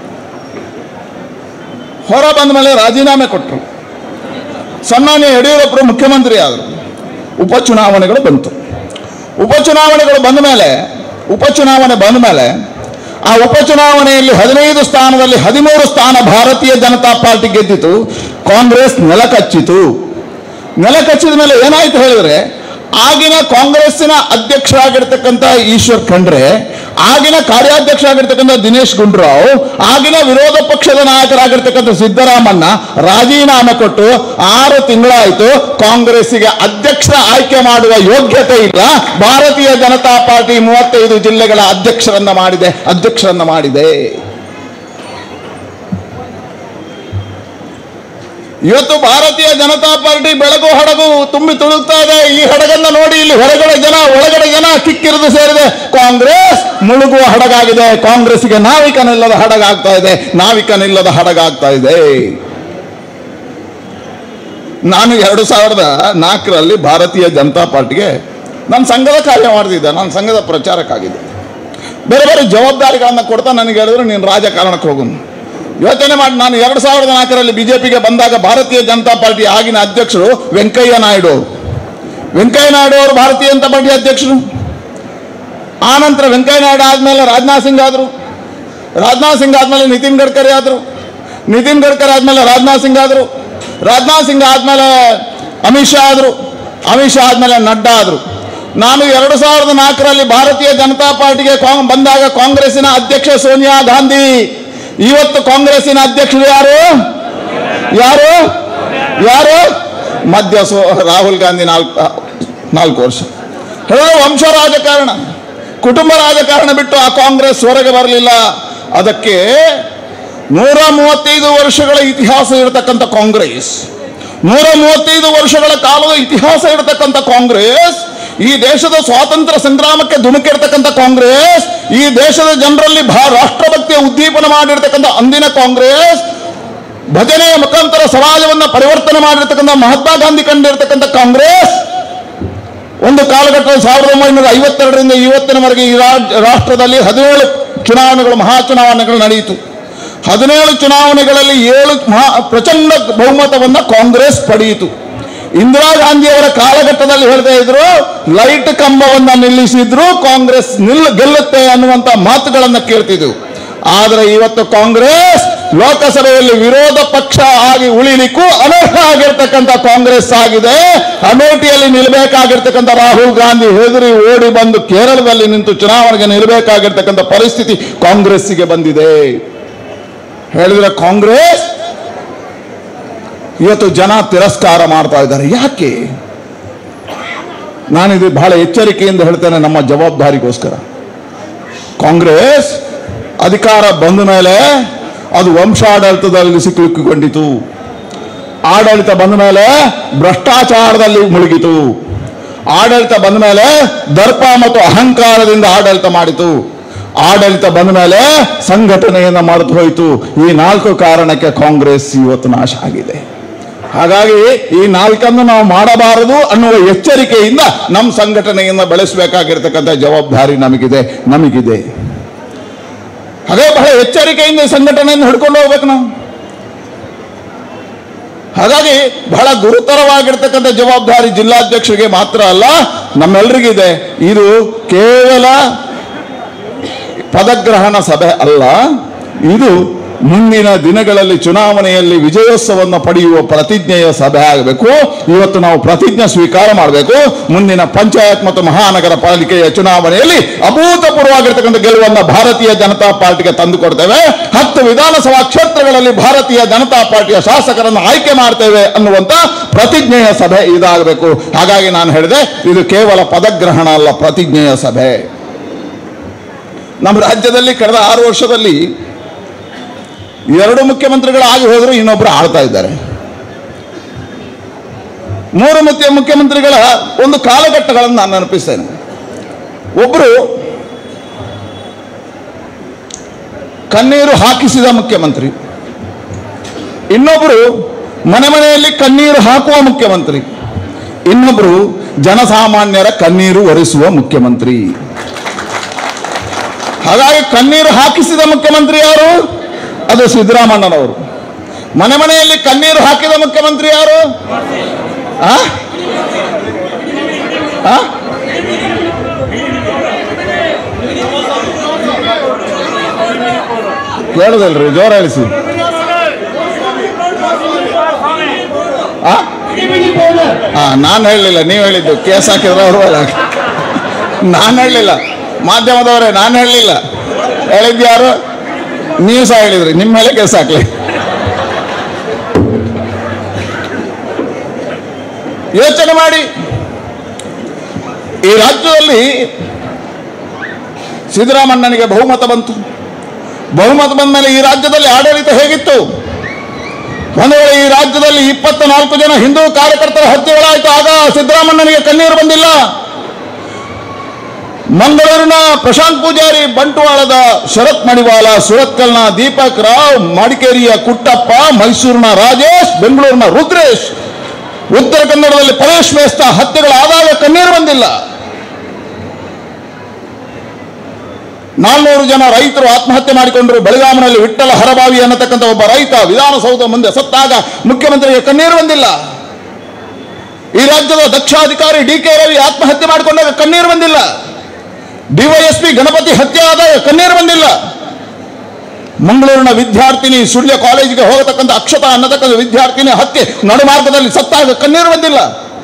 ಹೊರ ಬಂದ ಮೇಲೆ ರಾಜೀನಾಮೆ ಕೊಟ್ಟರು ಸನ್ಮಾನ್ಯ ಯಡಿಯೂರಪ್ಪರು ಮುಖ್ಯಮಂತ್ರಿ ಆದರು ಉಪಚುನಾವಣೆಗಳು ಬಂತು ಉಪಚುನಾವಣೆಗಳು ಬಂದ ಮೇಲೆ ಉಪಚುನಾವಣೆ ಬಂದ ಮೇಲೆ ಆ ಉಪಚುನಾವಣೆಯಲ್ಲಿ ಹದಿನೈದು ಸ್ಥಾನದಲ್ಲಿ ಹದಿಮೂರು ಸ್ಥಾನ ಭಾರತೀಯ ಜನತಾ ಪಾರ್ಟಿ ಗೆದ್ದಿತು ಕಾಂಗ್ರೆಸ್ ನೆಲಕಚ್ಚಿತು ನೆಲಕಚ್ಚಿದ ಮೇಲೆ ಏನಾಯ್ತು ಹೇಳಿದ್ರೆ ಆಗಿನ ಕಾಂಗ್ರೆಸ್ಸಿನ ಅಧ್ಯಕ್ಷರಾಗಿರ್ತಕ್ಕಂಥ ಈಶ್ವರ್ ಖಂಡ್ರೆ ಆಗಿನ ಕಾರ್ಯಾಧ್ಯಕ್ಷರಾಗಿರ್ತಕ್ಕಂಥ ದಿನೇಶ್ ಗುಂಡೂರಾವ್ ಆಗಿನ ವಿರೋಧ ಪಕ್ಷದ ನಾಯಕರಾಗಿರ್ತಕ್ಕಂಥ ಸಿದ್ದರಾಮಣ್ಣ ರಾಜೀನಾಮೆ ಕೊಟ್ಟು ಆರು ತಿಂಗಳಾಯಿತು ಕಾಂಗ್ರೆಸ್ಸಿಗೆ ಅಧ್ಯಕ್ಷರ ಆಯ್ಕೆ ಮಾಡುವ ಯೋಗ್ಯತೆ ಇಲ್ಲ ಭಾರತೀಯ ಜನತಾ ಪಾರ್ಟಿ ಮೂವತ್ತೈದು ಜಿಲ್ಲೆಗಳ ಅಧ್ಯಕ್ಷರನ್ನ ಮಾಡಿದೆ ಅಧ್ಯಕ್ಷರನ್ನ ಮಾಡಿದೆ ಇವತ್ತು ಭಾರತೀಯ ಜನತಾ ಪಾರ್ಟಿ ಬೆಳಗು ಹಡಗು ತುಂಬಿ ತುಳುಕ್ತಾ ಇದೆ ಈ ಹಡಗನ್ನ ನೋಡಿ ಇಲ್ಲಿ ಹೊರಗಡೆ ಜನ ಒಳಗಡೆ ಜನ ಕಿಕ್ಕಿರಿದು ಸೇರಿದೆ ಕಾಂಗ್ರೆಸ್ ಮುಳುಗುವ ಹಡಗಾಗಿದೆ ಕಾಂಗ್ರೆಸ್ಗೆ ನಾವಿಕನಿಲ್ಲದ ಹಡಗಾಗ್ತಾ ಇದೆ ನಾವಿಕನಿಲ್ಲದ ಹಡಗಾಗ್ತಾ ಇದೆ ನಾನು ಎರಡು ಸಾವಿರದ ನಾಲ್ಕರಲ್ಲಿ ಭಾರತೀಯ ಜನತಾ ಪಾರ್ಟಿಗೆ ನಾನು ಸಂಘದ ಕಾರ್ಯ ಮಾಡ್ತಿದ್ದೆ ನಾನು ಸಂಘದ ಪ್ರಚಾರಕ್ಕಾಗಿದ್ದೆ ಬೇರೆ ಬೇರೆ ಜವಾಬ್ದಾರಿಗಳನ್ನು ಕೊಡ್ತಾ ನನಗೆ ಹೇಳಿದ್ರು ನೀನು ರಾಜಕಾರಣಕ್ಕೆ ಹೋಗು ಯೋಚನೆ ಮಾಡಿ ನಾನು ಎರಡು ಸಾವಿರದ ನಾಲ್ಕರಲ್ಲಿ ಬಿಜೆಪಿಗೆ ಬಂದಾಗ ಭಾರತೀಯ ಜನತಾ ಪಾರ್ಟಿ ಆಗಿನ ಅಧ್ಯಕ್ಷರು ವೆಂಕಯ್ಯ ನಾಯ್ಡು ಅವರು ವೆಂಕಯ್ಯ ನಾಯ್ಡು ಅವರು ಭಾರತೀಯ ಜನತಾ ಪಾರ್ಟಿ ಅಧ್ಯಕ್ಷರು ಆನಂತರ ವೆಂಕಯ್ಯ ನಾಯ್ಡು ಆದಮೇಲೆ ರಾಜನಾಥ್ ಸಿಂಗ್ ಆದರು ರಾಜನಾಥ್ ಸಿಂಗ್ ಆದಮೇಲೆ ನಿತಿನ್ ಗಡ್ಕರಿ ಆದರು ನಿತಿನ್ ಗಡ್ಕರಿ ಆದಮೇಲೆ ರಾಜನಾಥ್ ಸಿಂಗ್ ಆದರು ರಾಜನಾಥ್ ಸಿಂಗ್ ಆದಮೇಲೆ ಅಮಿತ್ ಶಾ ಆದರು ಅಮಿತ್ ಶಾ ಆದಮೇಲೆ ನಡ್ಡಾ ಆದರು ನಾನು ಎರಡು ಸಾವಿರದ ನಾಲ್ಕರಲ್ಲಿ ಭಾರತೀಯ ಜನತಾ ಪಾರ್ಟಿಗೆ ಕಾಂಗ್ ಬಂದಾಗ ಕಾಂಗ್ರೆಸ್ಸಿನ ಅಧ್ಯಕ್ಷ ಸೋನಿಯಾ ಗಾಂಧಿ ಇವತ್ತು ಕಾಂಗ್ರೆಸ್ಸಿನ ಅಧ್ಯಕ್ಷರು ಯಾರು ಯಾರು ಯಾರು ಮಧ್ಯ ಸೋ ರಾಹುಲ್ ಗಾಂಧಿ ನಾಲ್ಕು ನಾಲ್ಕು ವರ್ಷ ಹೇಳಿದ್ರೆ ವಂಶ ರಾಜಕಾರಣ ಕುಟುಂಬ ರಾಜಕಾರಣ ಬಿಟ್ಟು ಆ ಕಾಂಗ್ರೆಸ್ ಹೊರಗೆ ಬರಲಿಲ್ಲ ಅದಕ್ಕೆ ನೂರ ಮೂವತ್ತೈದು ವರ್ಷಗಳ ಇತಿಹಾಸ ಇರತಕ್ಕಂಥ ಕಾಂಗ್ರೆಸ್ ನೂರ ಮೂವತ್ತೈದು ವರ್ಷಗಳ ಕಾಲದ ಇತಿಹಾಸ ಇರತಕ್ಕಂಥ ಕಾಂಗ್ರೆಸ್ ಈ ದೇಶದ ಸ್ವಾತಂತ್ರ್ಯ ಸಂಗ್ರಾಮಕ್ಕೆ ಧುಮುಕಿರ್ತಕ್ಕಂಥ ಕಾಂಗ್ರೆಸ್ ಈ ದೇಶದ ಜನರಲ್ಲಿ ಭಾ ರಾಷ್ಟ್ರಭಕ್ತಿಯ ಉದ್ದೀಪನ ಮಾಡಿರ್ತಕ್ಕಂಥ ಅಂದಿನ ಕಾಂಗ್ರೆಸ್ ಭಜನೆಯ ಮುಖಾಂತರ ಸಮಾಜವನ್ನು ಪರಿವರ್ತನೆ ಮಾಡಿರ್ತಕ್ಕಂಥ ಮಹಾತ್ಮ ಗಾಂಧಿ ಕಂಡಿರ್ತಕ್ಕಂಥ ಕಾಂಗ್ರೆಸ್ ಒಂದು ಕಾಲಘಟ್ಟದಲ್ಲಿ ಸಾವಿರದ ಒಂಬೈನೂರ ಐವತ್ತೆರಡರಿಂದ ಇವತ್ತಿನವರೆಗೆ ಈ ರಾಜ್- ರಾಷ್ಟ್ರದಲ್ಲಿ ಹದಿನೇಳು ಚುನಾವಣೆಗಳು ಮಹಾ ಚುನಾವಣೆಗಳು ನಡೆಯಿತು ಹದಿನೇಳು ಚುನಾವಣೆಗಳಲ್ಲಿ ಏಳು ಮಹಾ ಪ್ರಚಂಡ ಬಹುಮತವನ್ನ ಕಾಂಗ್ರೆಸ್ ಪಡೆಯಿತು ಇಂದಿರಾ ಗಾಂಧಿಯವರ ಕಾಲಘಟ್ಟದಲ್ಲಿ ಹೇಳ್ತಾ ಇದ್ರು ಲೈಟ್ ಕಂಬವನ್ನ ನಿಲ್ಲಿಸಿದ್ರು ಕಾಂಗ್ರೆಸ್ ನಿಲ್ ಗೆಲ್ಲುತ್ತೆ ಅನ್ನುವಂತ ಮಾತುಗಳನ್ನ ಕೇಳ್ತಿದ್ವು ಆದರೆ ಇವತ್ತು ಕಾಂಗ್ರೆಸ್ ಲೋಕಸಭೆಯಲ್ಲಿ ವಿರೋಧ ಪಕ್ಷ ಆಗಿ ಉಳಿಲಿಕ್ಕೂ ಅನರ್ಹ ಆಗಿರ್ತಕ್ಕಂಥ ಕಾಂಗ್ರೆಸ್ ಆಗಿದೆ ಅಮೇಠಿಯಲ್ಲಿ ನಿಲ್ಲಬೇಕಾಗಿರ್ತಕ್ಕಂಥ ರಾಹುಲ್ ಗಾಂಧಿ ಹೆದರಿ ಓಡಿ ಬಂದು ಕೇರಳದಲ್ಲಿ ನಿಂತು ಚುನಾವಣೆಗೆ ನಿಲ್ಲಬೇಕಾಗಿರ್ತಕ್ಕಂಥ ಪರಿಸ್ಥಿತಿ ಕಾಂಗ್ರೆಸ್ಸಿಗೆ ಬಂದಿದೆ ಹೇಳಿದ್ರೆ ಕಾಂಗ್ರೆಸ್ ಇವತ್ತು ಜನ ತಿರಸ್ಕಾರ ಮಾಡ್ತಾ ಇದ್ದಾರೆ ಯಾಕೆ ನಾನಿದು ಬಹಳ ಎಚ್ಚರಿಕೆಯಿಂದ ಹೇಳ್ತೇನೆ ನಮ್ಮ ಜವಾಬ್ದಾರಿಗೋಸ್ಕರ ಕಾಂಗ್ರೆಸ್ ಅಧಿಕಾರ ಬಂದ ಮೇಲೆ ಅದು ವಂಶಾಡಳಿತದಲ್ಲಿ ಸಿಕ್ಕಿಕೊಂಡಿತು ಆಡಳಿತ ಬಂದ ಮೇಲೆ ಭ್ರಷ್ಟಾಚಾರದಲ್ಲಿ ಮುಳುಗಿತು ಆಡಳಿತ ಬಂದ ಮೇಲೆ ದರ್ಪ ಮತ್ತು ಅಹಂಕಾರದಿಂದ ಆಡಳಿತ ಮಾಡಿತು ಆಡಳಿತ ಬಂದ ಮೇಲೆ ಸಂಘಟನೆಯನ್ನು ಮರೆತು ಹೋಯಿತು ಈ ನಾಲ್ಕು ಕಾರಣಕ್ಕೆ ಕಾಂಗ್ರೆಸ್ ಇವತ್ತು ನಾಶ ಆಗಿದೆ ಹಾಗಾಗಿ ಈ ನಾಲ್ಕನ್ನು ನಾವು ಮಾಡಬಾರದು ಅನ್ನುವ ಎಚ್ಚರಿಕೆಯಿಂದ ನಮ್ಮ ಸಂಘಟನೆಯನ್ನು ಬೆಳೆಸಬೇಕಾಗಿರ್ತಕ್ಕಂಥ ಜವಾಬ್ದಾರಿ ನಮಗಿದೆ ನಮಗಿದೆ ಹಾಗೆ ಬಹಳ ಎಚ್ಚರಿಕೆಯಿಂದ ಈ ಸಂಘಟನೆಯನ್ನು ಹಿಡ್ಕೊಂಡು ಹೋಗ್ಬೇಕು ನಾವು ಹಾಗಾಗಿ ಬಹಳ ಗುರುತರವಾಗಿರ್ತಕ್ಕಂಥ ಜವಾಬ್ದಾರಿ ಜಿಲ್ಲಾಧ್ಯಕ್ಷರಿಗೆ ಮಾತ್ರ ಅಲ್ಲ ನಮ್ಮೆಲ್ಲರಿಗಿದೆ ಇದು ಕೇವಲ ಪದಗ್ರಹಣ ಸಭೆ ಅಲ್ಲ ಇದು ಮುಂದಿನ ದಿನಗಳಲ್ಲಿ ಚುನಾವಣೆಯಲ್ಲಿ ವಿಜಯೋತ್ಸವವನ್ನು ಪಡೆಯುವ ಪ್ರತಿಜ್ಞೆಯ ಸಭೆ ಆಗಬೇಕು ಇವತ್ತು ನಾವು ಪ್ರತಿಜ್ಞೆ ಸ್ವೀಕಾರ ಮಾಡಬೇಕು ಮುಂದಿನ ಪಂಚಾಯತ್ ಮತ್ತು ಮಹಾನಗರ ಪಾಲಿಕೆಯ ಚುನಾವಣೆಯಲ್ಲಿ ಅಭೂತಪೂರ್ವವಾಗಿರ್ತಕ್ಕಂಥ ಗೆಲುವನ್ನು ಭಾರತೀಯ ಜನತಾ ಪಾರ್ಟಿಗೆ ತಂದು ಕೊಡ್ತೇವೆ ಹತ್ತು ವಿಧಾನಸಭಾ ಕ್ಷೇತ್ರಗಳಲ್ಲಿ ಭಾರತೀಯ ಜನತಾ ಪಾರ್ಟಿಯ ಶಾಸಕರನ್ನು ಆಯ್ಕೆ ಮಾಡ್ತೇವೆ ಅನ್ನುವಂತ ಪ್ರತಿಜ್ಞೆಯ ಸಭೆ ಇದಾಗಬೇಕು ಹಾಗಾಗಿ ನಾನು ಹೇಳಿದೆ ಇದು ಕೇವಲ ಪದಗ್ರಹಣ ಅಲ್ಲ ಪ್ರತಿಜ್ಞೆಯ ಸಭೆ ನಮ್ಮ ರಾಜ್ಯದಲ್ಲಿ ಕಳೆದ ಆರು ವರ್ಷದಲ್ಲಿ ಎರಡು ಮುಖ್ಯಮಂತ್ರಿಗಳು ಆಗಿ ಹೋದ್ರು ಇನ್ನೊಬ್ರು ಆಳ್ತಾ ಇದ್ದಾರೆ ಮೂರು ಮುಖ್ಯ ಮುಖ್ಯಮಂತ್ರಿಗಳ ಒಂದು ಕಾಲಘಟ್ಟಗಳನ್ನು ನಾನು ನೆನಪಿಸ್ತೇನೆ ಒಬ್ಬರು ಕಣ್ಣೀರು ಹಾಕಿಸಿದ ಮುಖ್ಯಮಂತ್ರಿ ಇನ್ನೊಬ್ಬರು ಮನೆ ಮನೆಯಲ್ಲಿ ಕಣ್ಣೀರು ಹಾಕುವ ಮುಖ್ಯಮಂತ್ರಿ ಇನ್ನೊಬ್ಬರು ಜನಸಾಮಾನ್ಯರ ಕಣ್ಣೀರು ಒರೆಸುವ ಮುಖ್ಯಮಂತ್ರಿ ಹಾಗಾಗಿ ಕಣ್ಣೀರು ಹಾಕಿಸಿದ ಮುಖ್ಯಮಂತ್ರಿ ಯಾರು ಅದು ಸಿದ್ದರಾಮಣ್ಣನವರು ಮನೆ ಮನೆಯಲ್ಲಿ ಕಣ್ಣೀರು ಹಾಕಿದ ಮುಖ್ಯಮಂತ್ರಿ ಯಾರು ಆ? ಆ? ಕೇಳುದಲ್ರಿ ಜೋರ ಹೇಳಿಸಿ ಆ ನಾನು ಹೇಳಲಿಲ್ಲ ನೀವು ಹೇಳಿದ್ದು ಕೇಸ್ ಹಾಕಿದ್ರೆ ಅವರು ನಾನು ಹೇಳಲಿಲ್ಲ ಮಾಧ್ಯಮದವರೇ ನಾನು ಹೇಳಲಿಲ್ಲ ಹೇಳಿದ್ದು ಯಾರು ನೀವು ಸಹ ಹೇಳಿದ್ರಿ ನಿಮ್ಮ ಮೇಲೆ ಕೇಸ್ ಹಾಕ್ಲಿ ಯೋಚನೆ ಮಾಡಿ ಈ ರಾಜ್ಯದಲ್ಲಿ ಸಿದ್ದರಾಮಣ್ಣನಿಗೆ ಬಹುಮತ ಬಂತು ಬಹುಮತ ಬಂದ ಮೇಲೆ ಈ ರಾಜ್ಯದಲ್ಲಿ ಆಡಳಿತ ಹೇಗಿತ್ತು ಒಂದು ವೇಳೆ ಈ ರಾಜ್ಯದಲ್ಲಿ ಇಪ್ಪತ್ತ ನಾಲ್ಕು ಜನ ಹಿಂದೂ ಕಾರ್ಯಕರ್ತರ ಹತ್ಯೆಗಳಾಯಿತು ಆಗ ಸಿದ್ದರಾಮಣ್ಣನಿಗೆ ಕಣ್ಣೀರು ಬಂದಿಲ್ಲ ಮಂಗಳೂರಿನ ಪ್ರಶಾಂತ್ ಪೂಜಾರಿ ಬಂಟ್ವಾಳದ ಶರತ್ ಮಡಿವಾಳ ಸುರತ್ಕಲ್ನ ದೀಪಕ್ ರಾವ್ ಮಡಿಕೇರಿಯ ಕುಟ್ಟಪ್ಪ ಮೈಸೂರಿನ ರಾಜೇಶ್ ಬೆಂಗಳೂರಿನ ರುದ್ರೇಶ್ ಉತ್ತರ ಕನ್ನಡದಲ್ಲಿ ಪರೇಶ್ ಮೇಸ್ತ ಹತ್ಯೆಗಳಾದಾಗ ಕಣ್ಣೀರು ಬಂದಿಲ್ಲ ನಾಲ್ನೂರು ಜನ ರೈತರು ಆತ್ಮಹತ್ಯೆ ಮಾಡಿಕೊಂಡರು ಬೆಳಗಾವಿನಲ್ಲಿ ವಿಠ್ಠಲ ಹರಬಾವಿ ಅನ್ನತಕ್ಕಂಥ ಒಬ್ಬ ರೈತ ವಿಧಾನಸೌಧ ಮುಂದೆ ಸತ್ತಾಗ ಮುಖ್ಯಮಂತ್ರಿಗೆ ಕಣ್ಣೀರು ಬಂದಿಲ್ಲ ಈ ರಾಜ್ಯದ ದಕ್ಷಾಧಿಕಾರಿ ಡಿ ಕೆ ರವಿ ಆತ್ಮಹತ್ಯೆ ಮಾಡಿಕೊಂಡಾಗ ಕಣ್ಣೀರು ಬಂದಿಲ್ಲ ಡಿವೈಎಸ್ಪಿ ಗಣಪತಿ ಹತ್ಯೆ ಆದಾಗ ಕಣ್ಣೀರು ಬಂದಿಲ್ಲ ಮಂಗಳೂರಿನ ವಿದ್ಯಾರ್ಥಿನಿ ಸುಳ್ಯ ಕಾಲೇಜಿಗೆ ಹೋಗತಕ್ಕಂಥ ಅಕ್ಷತಾ ಅನ್ನತಕ್ಕಂಥ ವಿದ್ಯಾರ್ಥಿನಿ ಹತ್ಯೆ ನಡುಮಾರ್ಗದಲ್ಲಿ ಸತ್ತಾಗ ಕಣ್ಣೀರು ಬಂದಿಲ್ಲ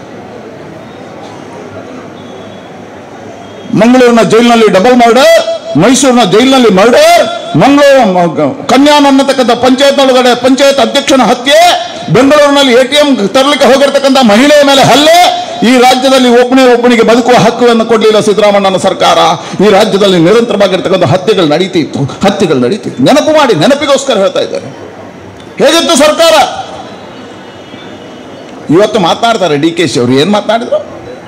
ಮಂಗಳೂರಿನ ಜೈಲಿನಲ್ಲಿ ಡಬಲ್ ಮರ್ಡರ್ ಮೈಸೂರಿನ ಜೈಲಿನಲ್ಲಿ ಮರ್ಡರ್ ಮಂಗಳೂರು ಕನ್ಯಾನ್ ಅನ್ನತಕ್ಕಂಥ ಪಂಚಾಯತ್ ಒಳಗಡೆ ಪಂಚಾಯತ್ ಅಧ್ಯಕ್ಷನ ಹತ್ಯೆ ಬೆಂಗಳೂರಿನಲ್ಲಿ ಎ ಟಿ ಎಂ ತರಲಿಕ್ಕೆ ಹೋಗಿರ್ತಕ್ಕಂಥ ಮಹಿಳೆಯ ಮೇಲೆ ಹಲ್ಲೆ ಈ ರಾಜ್ಯದಲ್ಲಿ ಒಬ್ಬನೇ ಒಬ್ಬನಿಗೆ ಬದುಕುವ ಹಕ್ಕನ್ನು ಕೊಡಲಿಲ್ಲ ಸಿದ್ದರಾಮಣ್ಣನ ಸರ್ಕಾರ ಈ ರಾಜ್ಯದಲ್ಲಿ ನಿರಂತರವಾಗಿರ್ತಕ್ಕಂಥ ಹತ್ಯೆಗಳು ನಡೀತಿತ್ತು ಹತ್ಯೆಗಳು ನಡೀತಿತ್ತು ನೆನಪು ಮಾಡಿ ನೆನಪಿಗೋಸ್ಕರ ಹೇಳ್ತಾ ಇದ್ದಾರೆ ಹೇಗಿತ್ತು ಸರ್ಕಾರ ಇವತ್ತು ಮಾತನಾಡ್ತಾರೆ ಡಿ ಕೆ ಶಿ ಅವರು ಏನ್ ಮಾತನಾಡಿದ್ರು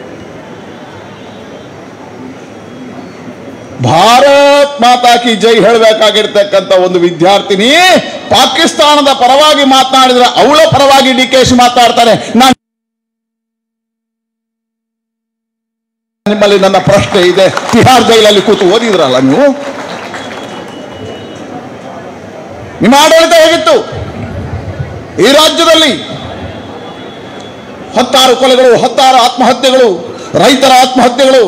ಭಾರತ್ ಮಾತಾ ಕಿ ಜೈ ಹೇಳಬೇಕಾಗಿರ್ತಕ್ಕಂಥ ಒಂದು ವಿದ್ಯಾರ್ಥಿನಿ ಪಾಕಿಸ್ತಾನದ ಪರವಾಗಿ ಮಾತನಾಡಿದ್ರೆ ಅವಳ ಪರವಾಗಿ ಡಿ ಕೆ ಶಿ ಮಾತನಾಡ್ತಾರೆ ನಾನು ನಿಮ್ಮಲ್ಲಿ ನನ್ನ ಪ್ರಶ್ನೆ ಇದೆ ತಿಹಾರ್ ಜೈಲಲ್ಲಿ ಕೂತು ಓದಿದ್ರಲ್ಲ ನೀವು ನಿಮ್ಮ ಆಡಳಿತ ಹೇಗಿತ್ತು ಈ ರಾಜ್ಯದಲ್ಲಿ ಹತ್ತಾರು ಕೊಲೆಗಳು ಹತ್ತಾರು ಆತ್ಮಹತ್ಯೆಗಳು ರೈತರ ಆತ್ಮಹತ್ಯೆಗಳು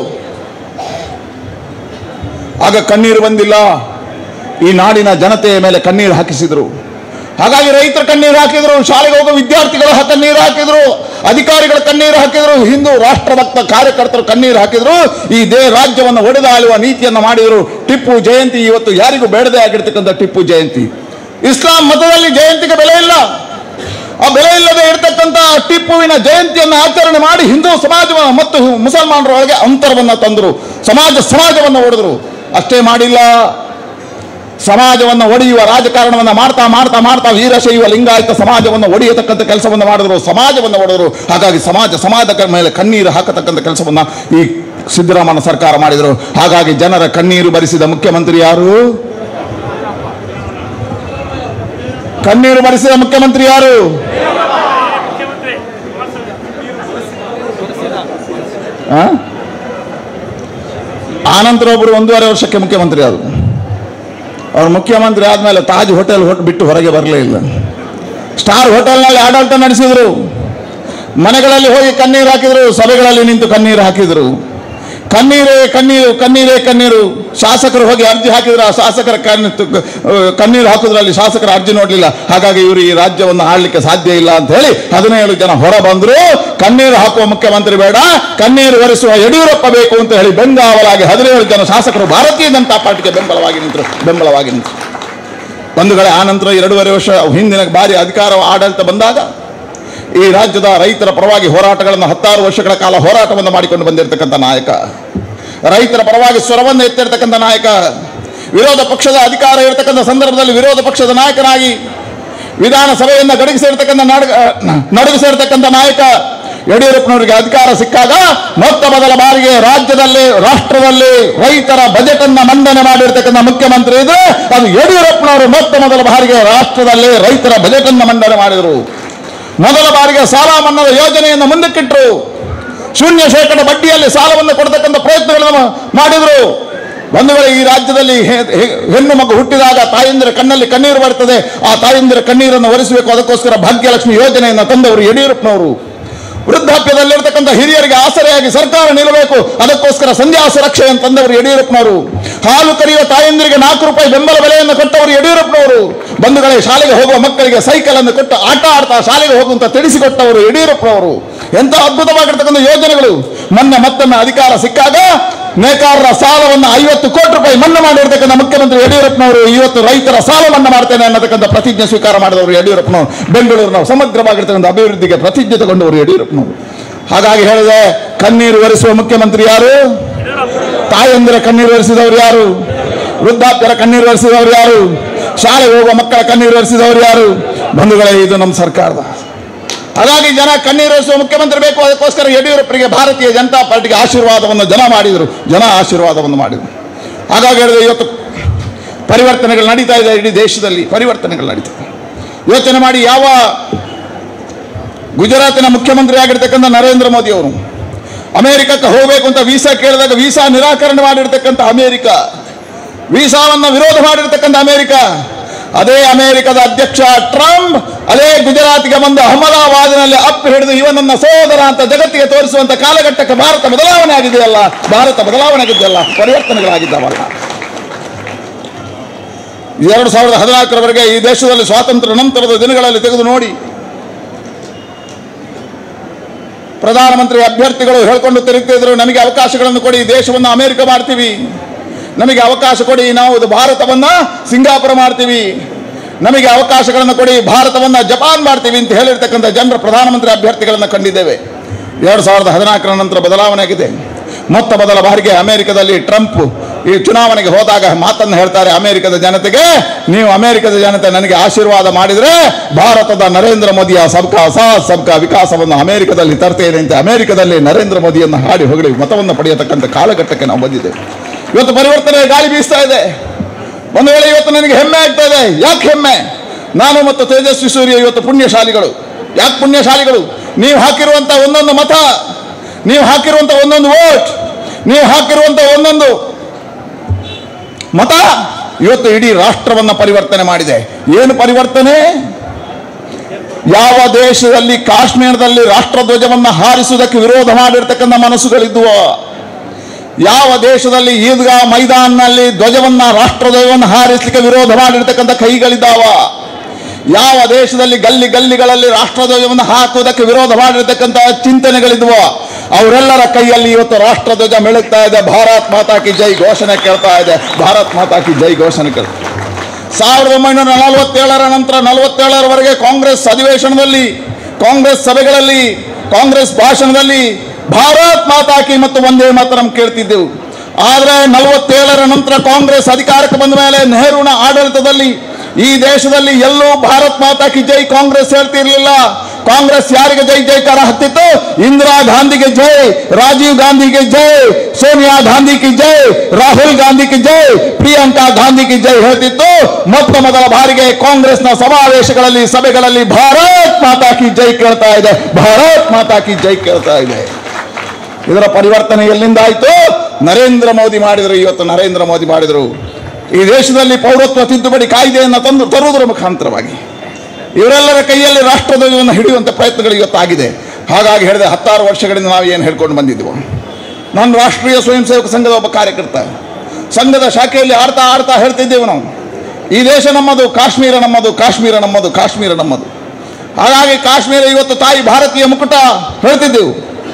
ಆಗ ಕಣ್ಣೀರು ಬಂದಿಲ್ಲ ಈ ನಾಡಿನ ಜನತೆಯ ಮೇಲೆ ಕಣ್ಣೀರು ಹಾಕಿಸಿದರು ಹಾಗಾಗಿ ರೈತರು ಕಣ್ಣೀರು ಹಾಕಿದ್ರು ಶಾಲೆಗೆ ಹೋಗೋ ವಿದ್ಯಾರ್ಥಿಗಳು ಹ- ಕಣ್ಣೀರು ಹಾಕಿದ್ರು ಅಧಿಕಾರಿಗಳು ಕಣ್ಣೀರು ಹಾಕಿದ್ರು ಹಿಂದೂ ರಾಷ್ಟ್ರಭಕ್ತ ಕಾರ್ಯಕರ್ತರು ಕಣ್ಣೀರು ಹಾಕಿದ್ರು ಈ ದೇ ರಾಜ್ಯವನ್ನು ಒಡೆದಾಳುವ ನೀತಿಯನ್ನು ಮಾಡಿದರು ಟಿಪ್ಪು ಜಯಂತಿ ಇವತ್ತು ಯಾರಿಗೂ ಬೇಡದೇ ಆಗಿರ್ತಕ್ಕಂಥ ಟಿಪ್ಪು ಜಯಂತಿ ಇಸ್ಲಾಂ ಮತದಲ್ಲಿ ಜಯಂತಿಗೆ ಬೆಲೆ ಇಲ್ಲ ಆ ಬೆಲೆ ಇಲ್ಲದೆ ಇರತಕ್ಕಂಥ ಟಿಪ್ಪುವಿನ ಜಯಂತಿಯನ್ನು ಆಚರಣೆ ಮಾಡಿ ಹಿಂದೂ ಸಮಾಜವನ್ನು ಮತ್ತು ಮುಸಲ್ಮಾನರ ಒಳಗೆ ಅಂತರವನ್ನು ತಂದರು ಸಮಾಜ ಸಮಾಜವನ್ನು ಒಡೆದರು ಅಷ್ಟೇ ಮಾಡಿಲ್ಲ ಸಮಾಜವನ್ನು ಒಡೆಯುವ ರಾಜಕಾರಣವನ್ನು ಮಾಡ್ತಾ ಮಾಡ್ತಾ ಮಾಡ್ತಾ ವೀರಶೈವ ಲಿಂಗಾಯತ ಸಮಾಜವನ್ನು ಒಡೆಯತಕ್ಕಂಥ ಕೆಲಸವನ್ನು ಮಾಡಿದ್ರು ಸಮಾಜವನ್ನು ಒಡೆದರು ಹಾಗಾಗಿ ಸಮಾಜ ಸಮಾಜದ ಮೇಲೆ ಕಣ್ಣೀರು ಹಾಕತಕ್ಕಂಥ ಕೆಲಸವನ್ನ ಈ ಸಿದ್ದರಾಮಯ್ಯ ಸರ್ಕಾರ ಮಾಡಿದರು ಹಾಗಾಗಿ ಜನರ ಕಣ್ಣೀರು ಭರಿಸಿದ ಮುಖ್ಯಮಂತ್ರಿ ಯಾರು ಕಣ್ಣೀರು ಭರಿಸಿದ ಮುಖ್ಯಮಂತ್ರಿ ಯಾರು ಆ? ಆನಂತರ ಒಬ್ಬರು ಒಂದೂವರೆ ವರ್ಷಕ್ಕೆ ಮುಖ್ಯಮಂತ್ರಿ ಆದರು ಅವ್ರು ಮುಖ್ಯಮಂತ್ರಿ ಆದಮೇಲೆ ತಾಜ್ ಹೋಟೆಲ್ ಹೊಟ್ಟು ಬಿಟ್ಟು ಹೊರಗೆ ಬರಲೇ ಇಲ್ಲ ಸ್ಟಾರ್ ಹೋಟೆಲ್ನಲ್ಲಿ ಆಡಳಿತ ನಡೆಸಿದ್ರು ಮನೆಗಳಲ್ಲಿ ಹೋಗಿ ಕಣ್ಣೀರು ಹಾಕಿದ್ರು ಸಭೆಗಳಲ್ಲಿ ನಿಂತು ಕಣ್ಣೀರು ಹಾಕಿದ್ರು ಕಣ್ಣೀರೇ ಕಣ್ಣೀರು ಕಣ್ಣೀರೇ ಕಣ್ಣೀರು ಶಾಸಕರು ಹೋಗಿ ಅರ್ಜಿ ಹಾಕಿದ್ರು ಆ ಶಾಸಕರ ಕಣ್ಣು ತು- ಕಣ್ಣೀರು ಹಾಕಿದ್ರಲ್ಲಿ ಶಾಸಕರ ಅರ್ಜಿ ನೋಡಲಿಲ್ಲ ಹಾಗಾಗಿ ಇವರು ಈ ರಾಜ್ಯವನ್ನು ಆಳ್ಲಿಕ್ಕೆ ಸಾಧ್ಯ ಇಲ್ಲ ಅಂತ ಹೇಳಿ ಹದಿನೇಳು ಜನ ಹೊರ ಬಂದ್ರು ಕಣ್ಣೀರು ಹಾಕುವ ಮುಖ್ಯಮಂತ್ರಿ ಬೇಡ ಕಣ್ಣೀರು ಒರೆಸುವ ಯಡಿಯೂರಪ್ಪ ಬೇಕು ಅಂತ ಹೇಳಿ ಬೆಂಗಾವಲಾಗಿ ಹದಿನೇಳು ಜನ ಶಾಸಕರು ಭಾರತೀಯ ಜನತಾ ಪಾರ್ಟಿಗೆ ಬೆಂಬಲವಾಗಿ ನಿಂತರು ಬೆಂಬಲವಾಗಿ ನಿಂತರು ಬಂಧುಗಳೇ ಆ ನಂತರ ಎರಡೂವರೆ ವರ್ಷ ಹಿಂದಿನ ಬಾರಿ ಅಧಿಕಾರ ಆಡಳಿತ ಬಂದಾಗ ಈ ರಾಜ್ಯದ ರೈತರ ಪರವಾಗಿ ಹೋರಾಟಗಳನ್ನು ಹತ್ತಾರು ವರ್ಷಗಳ ಕಾಲ ಹೋರಾಟವನ್ನು ಮಾಡಿಕೊಂಡು ಬಂದಿರತಕ್ಕಂಥ ನಾಯಕ ರೈತರ ಪರವಾಗಿ ಸ್ವರವನ್ನು ಎತ್ತಿರ್ತಕ್ಕಂಥ ನಾಯಕ ವಿರೋಧ ಪಕ್ಷದ ಅಧಿಕಾರ ಇರತಕ್ಕಂಥ ಸಂದರ್ಭದಲ್ಲಿ ವಿರೋಧ ಪಕ್ಷದ ನಾಯಕನಾಗಿ ವಿಧಾನಸಭೆಯನ್ನು ಗಡಗಿಸಿರ್ತಕ್ಕಂಥ ನಡಗ ನಡಗಿಸಿರ್ತಕ್ಕಂಥ ನಾಯಕ ಯಡಿಯೂರಪ್ಪನವರಿಗೆ ಅಧಿಕಾರ ಸಿಕ್ಕಾಗ ಮೊತ್ತ ಮೊದಲ ಬಾರಿಗೆ ರಾಜ್ಯದಲ್ಲಿ ರಾಷ್ಟ್ರದಲ್ಲಿ ರೈತರ ಬಜೆಟ್ ಅನ್ನ ಮಂಡನೆ ಮಾಡಿರ್ತಕ್ಕಂಥ ಮುಖ್ಯಮಂತ್ರಿ ಇದು ಅದು ಯಡಿಯೂರಪ್ಪನವರು ಮೊತ್ತ ಮೊದಲ ಬಾರಿಗೆ ರಾಷ್ಟ್ರದಲ್ಲಿ ರೈತರ ಬಜೆಟ್ ಅನ್ನ ಮಂಡನೆ ಮಾಡಿದರು ಮೊದಲ ಬಾರಿಗೆ ಸಾಲ ಮನ್ನಾದ ಯೋಜನೆಯನ್ನು ಮುಂದಕ್ಕಿಟ್ಟರು ಶೂನ್ಯ ಶೇಕಡ ಬಡ್ಡಿಯಲ್ಲಿ ಸಾಲವನ್ನು ಕೊಡ್ತಕ್ಕಂಥ ಪ್ರಯತ್ನಗಳನ್ನು ಮಾಡಿದರು ಒಂದು ವೇಳೆ ಈ ರಾಜ್ಯದಲ್ಲಿ ಹೆ- ಹೆ- ಹೆಣ್ಣು ಮಗು ಹುಟ್ಟಿದಾಗ ತಾಯಂದಿರ ಕಣ್ಣಲ್ಲಿ ಕಣ್ಣೀರು ಬರ್ತದೆ ಆ ತಾಯಂದಿರ ಕಣ್ಣೀರನ್ನು ಒರೆಸಬೇಕು ಅದಕ್ಕೋಸ್ಕರ ಭಾಗ್ಯಲಕ್ಷ್ಮಿ ಯೋಜನೆಯನ್ನು ತಂದವರು ಯಡಿಯೂರಪ್ಪನವರು ವೃದ್ಧಾಪ್ಯದಲ್ಲಿರ್ತಕ್ಕಂಥ ಹಿರಿಯರಿಗೆ ಆಸರೆಯಾಗಿ ಸರ್ಕಾರ ನಿಲ್ಲಬೇಕು ಅದಕ್ಕೋಸ್ಕರ ಸಂಧ್ಯಾ ಸುರಕ್ಷೆಯನ್ನು ತಂದವರು ಯಡಿಯೂರಪ್ಪನವರು ಹಾಲು ಕರೆಯುವ ತಾಯಂದಿರಿಗೆ ನಾಲ್ಕು ರೂಪಾಯಿ ಬೆಂಬಲ ಬೆಲೆಯನ್ನು ಕೊಟ್ಟವರು ಯಡಿಯೂರಪ್ಪನವರು ಬಂಧುಗಳೇ ಶಾಲೆಗೆ ಹೋಗುವ ಮಕ್ಕಳಿಗೆ ಸೈಕಲ್ ಅನ್ನು ಕೊಟ್ಟು ಆಟ ಆಡ್ತಾ ಶಾಲೆಗೆ ಹೋಗುವಂತ ತಿಳಿಸಿಕೊಟ್ಟವರು ಯಡಿಯೂರಪ್ಪನವರು ಎಂತ ಅದ್ಭುತವಾಗಿರ್ತಕ್ಕಂಥ ಯೋಜನೆಗಳು ಮೊನ್ನೆ ಮತ್ತೊಮ್ಮೆ ಅಧಿಕಾರ ಸಿಕ್ಕಾಗ ನೇಕಾರರ ಸಾಲವನ್ನು ಐವತ್ತು ಕೋಟಿ ರೂಪಾಯಿ ಮನ್ನಾ ಮಾಡಿರ್ತಕ್ಕಂಥ ಮುಖ್ಯಮಂತ್ರಿ ಯಡಿಯೂರಪ್ಪನವರು ಇವತ್ತು ರೈತರ ಸಾಲ ಮನ್ನಾ ಮಾಡ್ತೇನೆ ಅನ್ನತಕ್ಕಂಥ ಪ್ರತಿಜ್ಞೆ ಸ್ವೀಕಾರ ಮಾಡಿದವರು ಯಡಿಯೂರಪ್ಪನವರು ಬೆಂಗಳೂರಿನ ಸಮಗ್ರವಾಗಿರ್ತಕ್ಕಂಥ ಅಭಿವೃದ್ಧಿಗೆ ಪ್ರತಿಜ್ಞೆ ತಗೊಂಡವರು ಯಡಿಯೂರಪ್ಪನವರು ಹಾಗಾಗಿ ಹೇಳಿದೆ ಕಣ್ಣೀರು ಒರೆಸುವ ಮುಖ್ಯಮಂತ್ರಿ ಯಾರು ತಾಯಂದಿರ ಕಣ್ಣೀರು ಒರೆಸಿದವರು ಯಾರು ವೃದ್ಧಾಪ್ಯರ ಕಣ್ಣೀರು ಒರೆಸಿದವರು ಯಾರು ಶಾಲೆಗೆ ಹೋಗುವ ಮಕ್ಕಳ ಕಣ್ಣೀರು ಒರೆಸಿದವರು ಯಾರು ಬಂಧುಗಳೇ ಇದು ನಮ್ಮ ಸರ್ಕಾರದ ಹಾಗಾಗಿ ಜನ ಕಣ್ಣೀರು ಒರೆಸುವ ಮುಖ್ಯಮಂತ್ರಿ ಬೇಕು ಅದಕ್ಕೋಸ್ಕರ ಯಡಿಯೂರಪ್ಪರಿಗೆ ಭಾರತೀಯ ಜನತಾ ಪಾರ್ಟಿಗೆ ಆಶೀರ್ವಾದವನ್ನು ಜನ ಮಾಡಿದರು ಜನ ಆಶೀರ್ವಾದವನ್ನು ಮಾಡಿದರು ಹಾಗಾಗಿ ಹೇಳಿದೆ ಇವತ್ತು ಪರಿವರ್ತನೆಗಳು ನಡೀತಾ ಇದೆ ಇಡೀ ದೇಶದಲ್ಲಿ ಪರಿವರ್ತನೆಗಳು ನಡೀತದೆ ಯೋಚನೆ ಮಾಡಿ ಯಾವ ಗುಜರಾತಿನ ಮುಖ್ಯಮಂತ್ರಿ ಆಗಿರ್ತಕ್ಕಂಥ ನರೇಂದ್ರ ಮೋದಿ ಅವರು ಅಮೆರಿಕಕ್ಕೆ ಹೋಗಬೇಕು ಅಂತ ವೀಸಾ ಕೇಳಿದಾಗ ವೀಸಾ ನಿರಾಕರಣೆ ಮಾಡಿರ್ತಕ್ಕಂಥ ಅಮೆರಿಕ ವೀಸಾವನ್ನು ವಿರೋಧ ಮಾಡಿರ್ತಕ್ಕಂಥ ಅಮೆರಿಕ ಅದೇ ಅಮೆರಿಕದ ಅಧ್ಯಕ್ಷ ಟ್ರಂಪ್ ಅದೇ ಗುಜರಾತಿಗೆ ಬಂದು ಅಹಮದಾಬಾದಿನಲ್ಲಿ ಅಪ್ಪು ಹಿಡಿದು ಇವನನ್ನ ಸೋದರ ಅಂತ ಜಗತ್ತಿಗೆ ತೋರಿಸುವಂತ ಕಾಲಘಟ್ಟಕ್ಕೆ ಭಾರತ ಬದಲಾವಣೆ ಆಗಿದೆಯಲ್ಲ ಭಾರತ ಬದಲಾವಣೆ ಆಗಿದೆಯಲ್ಲ ಪರಿವರ್ತನೆಗಳಾಗಿದ್ದಾವಲ್ಲ ಎರಡು ಸಾವಿರದ ಹದಿನಾಲ್ಕರವರೆಗೆ ಈ ದೇಶದಲ್ಲಿ ಸ್ವಾತಂತ್ರ್ಯ ನಂತರದ ದಿನಗಳಲ್ಲಿ ತೆಗೆದು ನೋಡಿ ಪ್ರಧಾನಮಂತ್ರಿ ಅಭ್ಯರ್ಥಿಗಳು ಹೇಳ್ಕೊಂಡು ತಿರುಗ್ತಿದ್ರು ನಮಗೆ ಅವಕಾಶಗಳನ್ನು ಕೊಡಿ ದೇಶವನ್ನು ಅಮೆರಿಕ ಮಾಡ್ತೀವಿ ನಮಗೆ ಅವಕಾಶ ಕೊಡಿ ನಾವು ಇದು ಭಾರತವನ್ನ ಸಿಂಗಾಪುರ ಮಾಡ್ತೀವಿ ನಮಗೆ ಅವಕಾಶಗಳನ್ನು ಕೊಡಿ ಭಾರತವನ್ನ ಜಪಾನ್ ಮಾಡ್ತೀವಿ ಅಂತ ಹೇಳಿರ್ತಕ್ಕಂಥ ಜನರ ಪ್ರಧಾನಮಂತ್ರಿ ಅಭ್ಯರ್ಥಿಗಳನ್ನು ಕಂಡಿದ್ದೇವೆ ಎರಡು ಸಾವಿರದ ಹದಿನಾಲ್ಕರ ನಂತರ ಬದಲಾವಣೆ ಆಗಿದೆ ಮೊತ್ತ ಮೊದಲ ಬಾರಿಗೆ ಅಮೆರಿಕದಲ್ಲಿ ಟ್ರಂಪ್ ಈ ಚುನಾವಣೆಗೆ ಹೋದಾಗ ಮಾತನ್ನು ಹೇಳ್ತಾರೆ ಅಮೆರಿಕದ ಜನತೆಗೆ ನೀವು ಅಮೆರಿಕದ ಜನತೆ ನನಗೆ ಆಶೀರ್ವಾದ ಮಾಡಿದ್ರೆ ಭಾರತದ ನರೇಂದ್ರ ಮೋದಿಯ ಸಬ್ಕಾ ಸಾಥ್ ಸಬ್ಕಾ ವಿಕಾಸವನ್ನು ಅಮೆರಿಕದಲ್ಲಿ ತರ್ತೇನೆ ಅಂತ ಅಮೆರಿಕದಲ್ಲಿ ನರೇಂದ್ರ ಮೋದಿಯನ್ನು ಹಾಡಿ ಹೊಗಳಿ ಮತವನ್ನು ಪಡೆಯತಕ್ಕಂಥ ಕಾಲಘಟ್ಟಕ್ಕೆ ನಾವು ಬಂದಿದ್ದೇವೆ ಇವತ್ತು ಪರಿವರ್ತನೆ ಗಾಳಿ ಬೀಸ್ತಾ ಇದೆ ಒಂದು ವೇಳೆ ಇವತ್ತು ನನಗೆ ಹೆಮ್ಮೆ ಆಗ್ತಾ ಇದೆ ಯಾಕೆ ಹೆಮ್ಮೆ ನಾನು ಮತ್ತು ತೇಜಸ್ವಿ ಸೂರ್ಯ ಇವತ್ತು ಪುಣ್ಯಶಾಲಿಗಳು ಯಾಕೆ ಪುಣ್ಯಶಾಲಿಗಳು ನೀವು ಹಾಕಿರುವಂತ ಒಂದೊಂದು ಮತ ನೀವು ಹಾಕಿರುವಂತ ಒಂದೊಂದು ವೋಟ್ ನೀವು ಹಾಕಿರುವಂತ ಒಂದೊಂದು ಮತ ಇವತ್ತು ಇಡೀ ರಾಷ್ಟ್ರವನ್ನ ಪರಿವರ್ತನೆ ಮಾಡಿದೆ ಏನು ಪರಿವರ್ತನೆ ಯಾವ ದೇಶದಲ್ಲಿ ಕಾಶ್ಮೀರದಲ್ಲಿ ರಾಷ್ಟ್ರಧ್ವಜವನ್ನ ಹಾರಿಸುವುದಕ್ಕೆ ವಿರೋಧ ಮಾಡಿರ್ತಕ್ಕಂಥ ಮನಸ್ಸುಗಳಿದ್ದುವೋ ಯಾವ ದೇಶದಲ್ಲಿ ಈದ್ಗಾ ಮೈದಾನ್ನಲ್ಲಿ ಧ್ವಜವನ್ನ ರಾಷ್ಟ್ರಧ್ವಜವನ್ನು ಹಾರಿಸಲಿಕ್ಕೆ ವಿರೋಧ ಮಾಡಿರ್ತಕ್ಕಂಥ ಕೈಗಳಿದ್ದಾವ ಯಾವ ದೇಶದಲ್ಲಿ ಗಲ್ಲಿ ಗಲ್ಲಿಗಳಲ್ಲಿ ರಾಷ್ಟ್ರಧ್ವಜವನ್ನು ಹಾಕುವುದಕ್ಕೆ ವಿರೋಧ ಮಾಡಿರ್ತಕ್ಕಂಥ ಚಿಂತನೆಗಳಿದ್ವೋ ಅವರೆಲ್ಲರ ಕೈಯಲ್ಲಿ ಇವತ್ತು ರಾಷ್ಟ್ರಧ್ವಜ ಮೆಳುಗ್ತಾ ಇದೆ ಭಾರತ್ ಮಾತಾ ಕಿ ಜೈ ಘೋಷಣೆ ಕೇಳ್ತಾ ಇದೆ ಭಾರತ್ ಮಾತಾ ಕಿ ಜೈ ಘೋಷಣೆ ಕೇಳ್ತಾ ಸಾವಿರದ ಒಂಬೈನೂರ ನಲವತ್ತೇಳರ ನಂತರ ನಲವತ್ತೇಳರವರೆಗೆ ಕಾಂಗ್ರೆಸ್ ಅಧಿವೇಶನದಲ್ಲಿ ಕಾಂಗ್ರೆಸ್ ಸಭೆಗಳಲ್ಲಿ ಕಾಂಗ್ರೆಸ್ ಭಾಷಣದಲ್ಲಿ ಭಾರತ್ ಮಾತಾ ಕಿ ಮತ್ತು ಒಂದೇ ಮಾತರಂ ಕೇಳ್ತಿದ್ದೆವು ಆದರೆ ನಲವತ್ತೇಳರ ನಂತರ ಕಾಂಗ್ರೆಸ್ ಅಧಿಕಾರಕ್ಕೆ ಬಂದ ಮೇಲೆ ನೆಹರೂನ ಆಡಳಿತದಲ್ಲಿ ಈ ದೇಶದಲ್ಲಿ ಎಲ್ಲೂ ಭಾರತ್ ಮಾತಾ ಕಿ ಜೈ ಕಾಂಗ್ರೆಸ್ ಹೇಳ್ತಿರ್ಲಿಲ್ಲ ಕಾಂಗ್ರೆಸ್ ಯಾರಿಗೆ ಜೈ ಜೈಕಾರ ಹತ್ತಿತ್ತು ಇಂದಿರಾ ಗಾಂಧಿಗೆ ಜೈ ರಾಜೀವ್ ಗಾಂಧಿಗೆ ಜೈ ಸೋನಿಯಾ ಗಾಂಧಿ ಕಿ ಜೈ ರಾಹುಲ್ ಗಾಂಧಿ ಕಿ ಜೈ ಪ್ರಿಯಾಂಕಾ ಗಾಂಧಿ ಕಿ ಜೈ ಹೇಳ್ತಿತ್ತು ಮೊತ್ತ ಮೊದಲ ಬಾರಿಗೆ ಕಾಂಗ್ರೆಸ್ನ ಸಮಾವೇಶಗಳಲ್ಲಿ ಸಭೆಗಳಲ್ಲಿ ಭಾರತ್ ಮಾತಾ ಕಿ ಜೈ ಕೇಳ್ತಾ ಇದೆ ಭಾರತ್ ಮಾತಾ ಕಿ ಜೈ ಕೇಳ್ತಾ ಇದೆ ಇದರ ಪರಿವರ್ತನೆ ಎಲ್ಲಿಂದ ಆಯಿತು ನರೇಂದ್ರ ಮೋದಿ ಮಾಡಿದರು ಇವತ್ತು ನರೇಂದ್ರ ಮೋದಿ ಮಾಡಿದರು ಈ ದೇಶದಲ್ಲಿ ಪೌರತ್ವ ತಿದ್ದುಪಡಿ ಕಾಯ್ದೆಯನ್ನು ತಂದು ತರುವುದರ ಮುಖಾಂತರವಾಗಿ ಇವರೆಲ್ಲರ ಕೈಯಲ್ಲಿ ರಾಷ್ಟ್ರಧ್ವಜವನ್ನು ಹಿಡಿಯುವಂಥ ಪ್ರಯತ್ನಗಳು ಇವತ್ತಾಗಿದೆ ಹಾಗಾಗಿ ಹೇಳಿದೆ ಹತ್ತಾರು ವರ್ಷಗಳಿಂದ ನಾವು ಏನು ಹೇಳ್ಕೊಂಡು ಬಂದಿದ್ದೆವು ನಾನು ರಾಷ್ಟ್ರೀಯ ಸ್ವಯಂ ಸೇವಕ ಸಂಘದ ಒಬ್ಬ ಕಾರ್ಯಕರ್ತ ಸಂಘದ ಶಾಖೆಯಲ್ಲಿ ಆಡ್ತಾ ಆಡ್ತಾ ಹೇಳ್ತಿದ್ದೆವು ನಾವು ಈ ದೇಶ ನಮ್ಮದು ಕಾಶ್ಮೀರ ನಮ್ಮದು ಕಾಶ್ಮೀರ ನಮ್ಮದು ಕಾಶ್ಮೀರ ನಮ್ಮದು ಹಾಗಾಗಿ ಕಾಶ್ಮೀರ ಇವತ್ತು ತಾಯಿ ಭಾರತೀಯ ಮುಕುಟ ಹೇಳ್ತಿದ್ದೆವು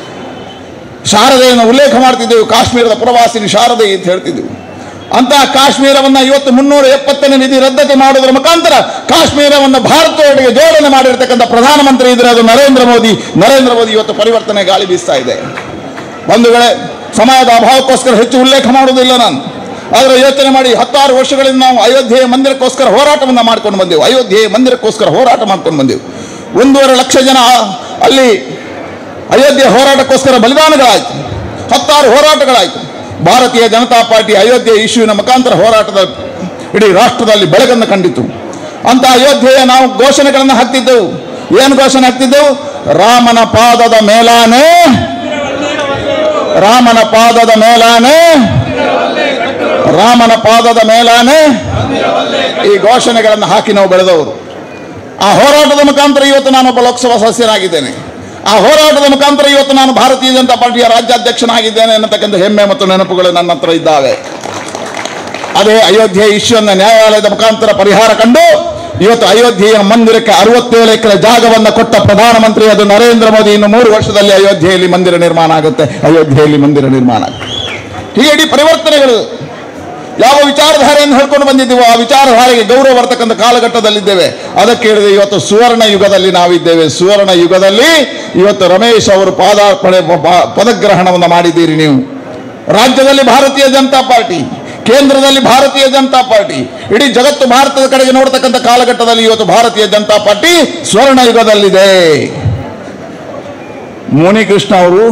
ಶಾರದೆಯನ್ನು ಉಲ್ಲೇಖ ಮಾಡ್ತಿದ್ದೆವು ಕಾಶ್ಮೀರದ ಪ್ರವಾಸಿನಿ ಶಾರದೆ ಅಂತ ಹೇಳ್ತಿದ್ದೆವು ಅಂತಹ ಕಾಶ್ಮೀರವನ್ನ ಇವತ್ತು ಮುನ್ನೂರ ಎಪ್ಪತ್ತನೇ ನಿಧಿ ರದ್ದತಿ ಮಾಡುವುದರ ಮುಖಾಂತರ ಕಾಶ್ಮೀರವನ್ನು ಭಾರತದೊಳಗೆ ಜೋಡಣೆ ಮಾಡಿರ್ತಕ್ಕಂಥ ಪ್ರಧಾನಮಂತ್ರಿ ಇದ್ರೆ ಅದು ನರೇಂದ್ರ ಮೋದಿ ನರೇಂದ್ರ ಮೋದಿ ಇವತ್ತು ಪರಿವರ್ತನೆ ಗಾಳಿ ಬೀಸ್ತಾ ಇದೆ ಬಂಧುಗಳೇ ಸಮಯದ ಅಭಾವಕ್ಕೋಸ್ಕರ ಹೆಚ್ಚು ಉಲ್ಲೇಖ ಮಾಡುವುದಿಲ್ಲ ನಾನು ಆದರೆ ಯೋಚನೆ ಮಾಡಿ ಹತ್ತಾರು ವರ್ಷಗಳಿಂದ ನಾವು ಅಯೋಧ್ಯೆಯ ಮಂದಿರಕ್ಕೋಸ್ಕರ ಹೋರಾಟವನ್ನು ಮಾಡ್ಕೊಂಡು ಬಂದೆವು ಅಯೋಧ್ಯೆಯ ಮಂದಿರಕ್ಕೋಸ್ಕರ ಹೋರಾಟ ಮಾಡ್ಕೊಂಡು ಬಂದೆವು ಒಂದೂವರೆ ಲಕ್ಷ ಜನ ಅಲ್ಲಿ ಅಯೋಧ್ಯೆ ಹೋರಾಟಕ್ಕೋಸ್ಕರ ಬಲಿದಾನಗಳಾಯಿತು ಹತ್ತಾರು ಹೋರಾಟಗಳಾಯಿತು ಭಾರತೀಯ ಜನತಾ ಪಾರ್ಟಿ ಅಯೋಧ್ಯೆ ಇಶ್ಯೂವಿನ ಮುಖಾಂತರ ಹೋರಾಟದ ಇಡೀ ರಾಷ್ಟ್ರದಲ್ಲಿ ಬೆಳಗನ್ನು ಕಂಡಿತು ಅಂತ ಅಯೋಧ್ಯೆಯ ನಾವು ಘೋಷಣೆಗಳನ್ನು ಹಾಕ್ತಿದ್ದೆವು ಏನು ಘೋಷಣೆ ಹಾಕ್ತಿದ್ದೆವು ರಾಮನ ಪಾದದ ಮೇಲಾನೆ ರಾಮನ ಪಾದದ ಮೇಲಾನೆ ರಾಮನ ಪಾದದ ಮೇಲಾನೆ ಈ ಘೋಷಣೆಗಳನ್ನು ಹಾಕಿ ನಾವು ಬೆಳೆದವರು ಆ ಹೋರಾಟದ ಮುಖಾಂತರ ಇವತ್ತು ನಾನೊಬ್ಬ ಲೋಕಸಭಾ ಸದಸ್ಯನಾಗಿದ್ದೇನೆ ಆ ಹೋರಾಟದ ಮುಖಾಂತರ ಇವತ್ತು ನಾನು ಭಾರತೀಯ ಜನತಾ ಪಾರ್ಟಿಯ ರಾಜ್ಯಾಧ್ಯಕ್ಷನಾಗಿದ್ದೇನೆ ಅನ್ನತಕ್ಕಂಥ ಹೆಮ್ಮೆ ಮತ್ತು ನೆನಪುಗಳು ನನ್ನ ಹತ್ರ ಇದ್ದಾವೆ ಅದೇ ಅಯೋಧ್ಯೆ ಇಶ್ಯೂವನ್ನು ನ್ಯಾಯಾಲಯದ ಮುಖಾಂತರ ಪರಿಹಾರ ಕಂಡು ಇವತ್ತು ಅಯೋಧ್ಯೆಯ ಮಂದಿರಕ್ಕೆ ಅರವತ್ತೇಳು ಎಕರೆ ಜಾಗವನ್ನು ಕೊಟ್ಟ ಪ್ರಧಾನಮಂತ್ರಿ ಅದು ನರೇಂದ್ರ ಮೋದಿ ಇನ್ನು ಮೂರು ವರ್ಷದಲ್ಲಿ ಅಯೋಧ್ಯೆಯಲ್ಲಿ ಮಂದಿರ ನಿರ್ಮಾಣ ಆಗುತ್ತೆ ಅಯೋಧ್ಯೆಯಲ್ಲಿ ಮಂದಿರ ನಿರ್ಮಾಣ ಆಗುತ್ತೆ ಹೀಗೆ ಇಡೀ ಪರಿವರ್ತನೆಗಳು ಯಾವ ವಿಚಾರಧಾರೆಯನ್ನು ಹೇಳ್ಕೊಂಡು ಬಂದಿದ್ದೀವೋ ಆ ವಿಚಾರಧಾರೆಗೆ ಗೌರವ ಬರ್ತಕ್ಕಂಥ ಕಾಲಘಟ್ಟದಲ್ಲಿದ್ದೇವೆ ಅದಕ್ಕೆ ಹೇಳಿದೆ ಇವತ್ತು ಸುವರ್ಣ ಯುಗದಲ್ಲಿ ನಾವಿದ್ದೇವೆ ಸುವರ್ಣ ಯುಗದಲ್ಲಿ ಇವತ್ತು ರಮೇಶ್ ಅವರು ಪಾದಾರ್ಪಣೆ ಪ- ಪದಗ್ರಹಣವನ್ನು ಮಾಡಿದ್ದೀರಿ ನೀವು ರಾಜ್ಯದಲ್ಲಿ ಭಾರತೀಯ ಜನತಾ ಪಾರ್ಟಿ ಕೇಂದ್ರದಲ್ಲಿ ಭಾರತೀಯ ಜನತಾ ಪಾರ್ಟಿ ಇಡೀ ಜಗತ್ತು ಭಾರತದ ಕಡೆಗೆ ನೋಡ್ತಕ್ಕಂಥ ಕಾಲಘಟ್ಟದಲ್ಲಿ ಇವತ್ತು ಭಾರತೀಯ ಜನತಾ ಪಾರ್ಟಿ ಸ್ವರ್ಣ ಯುಗದಲ್ಲಿದೆ ಮುನಿಕೃಷ್ಣ ಅವರು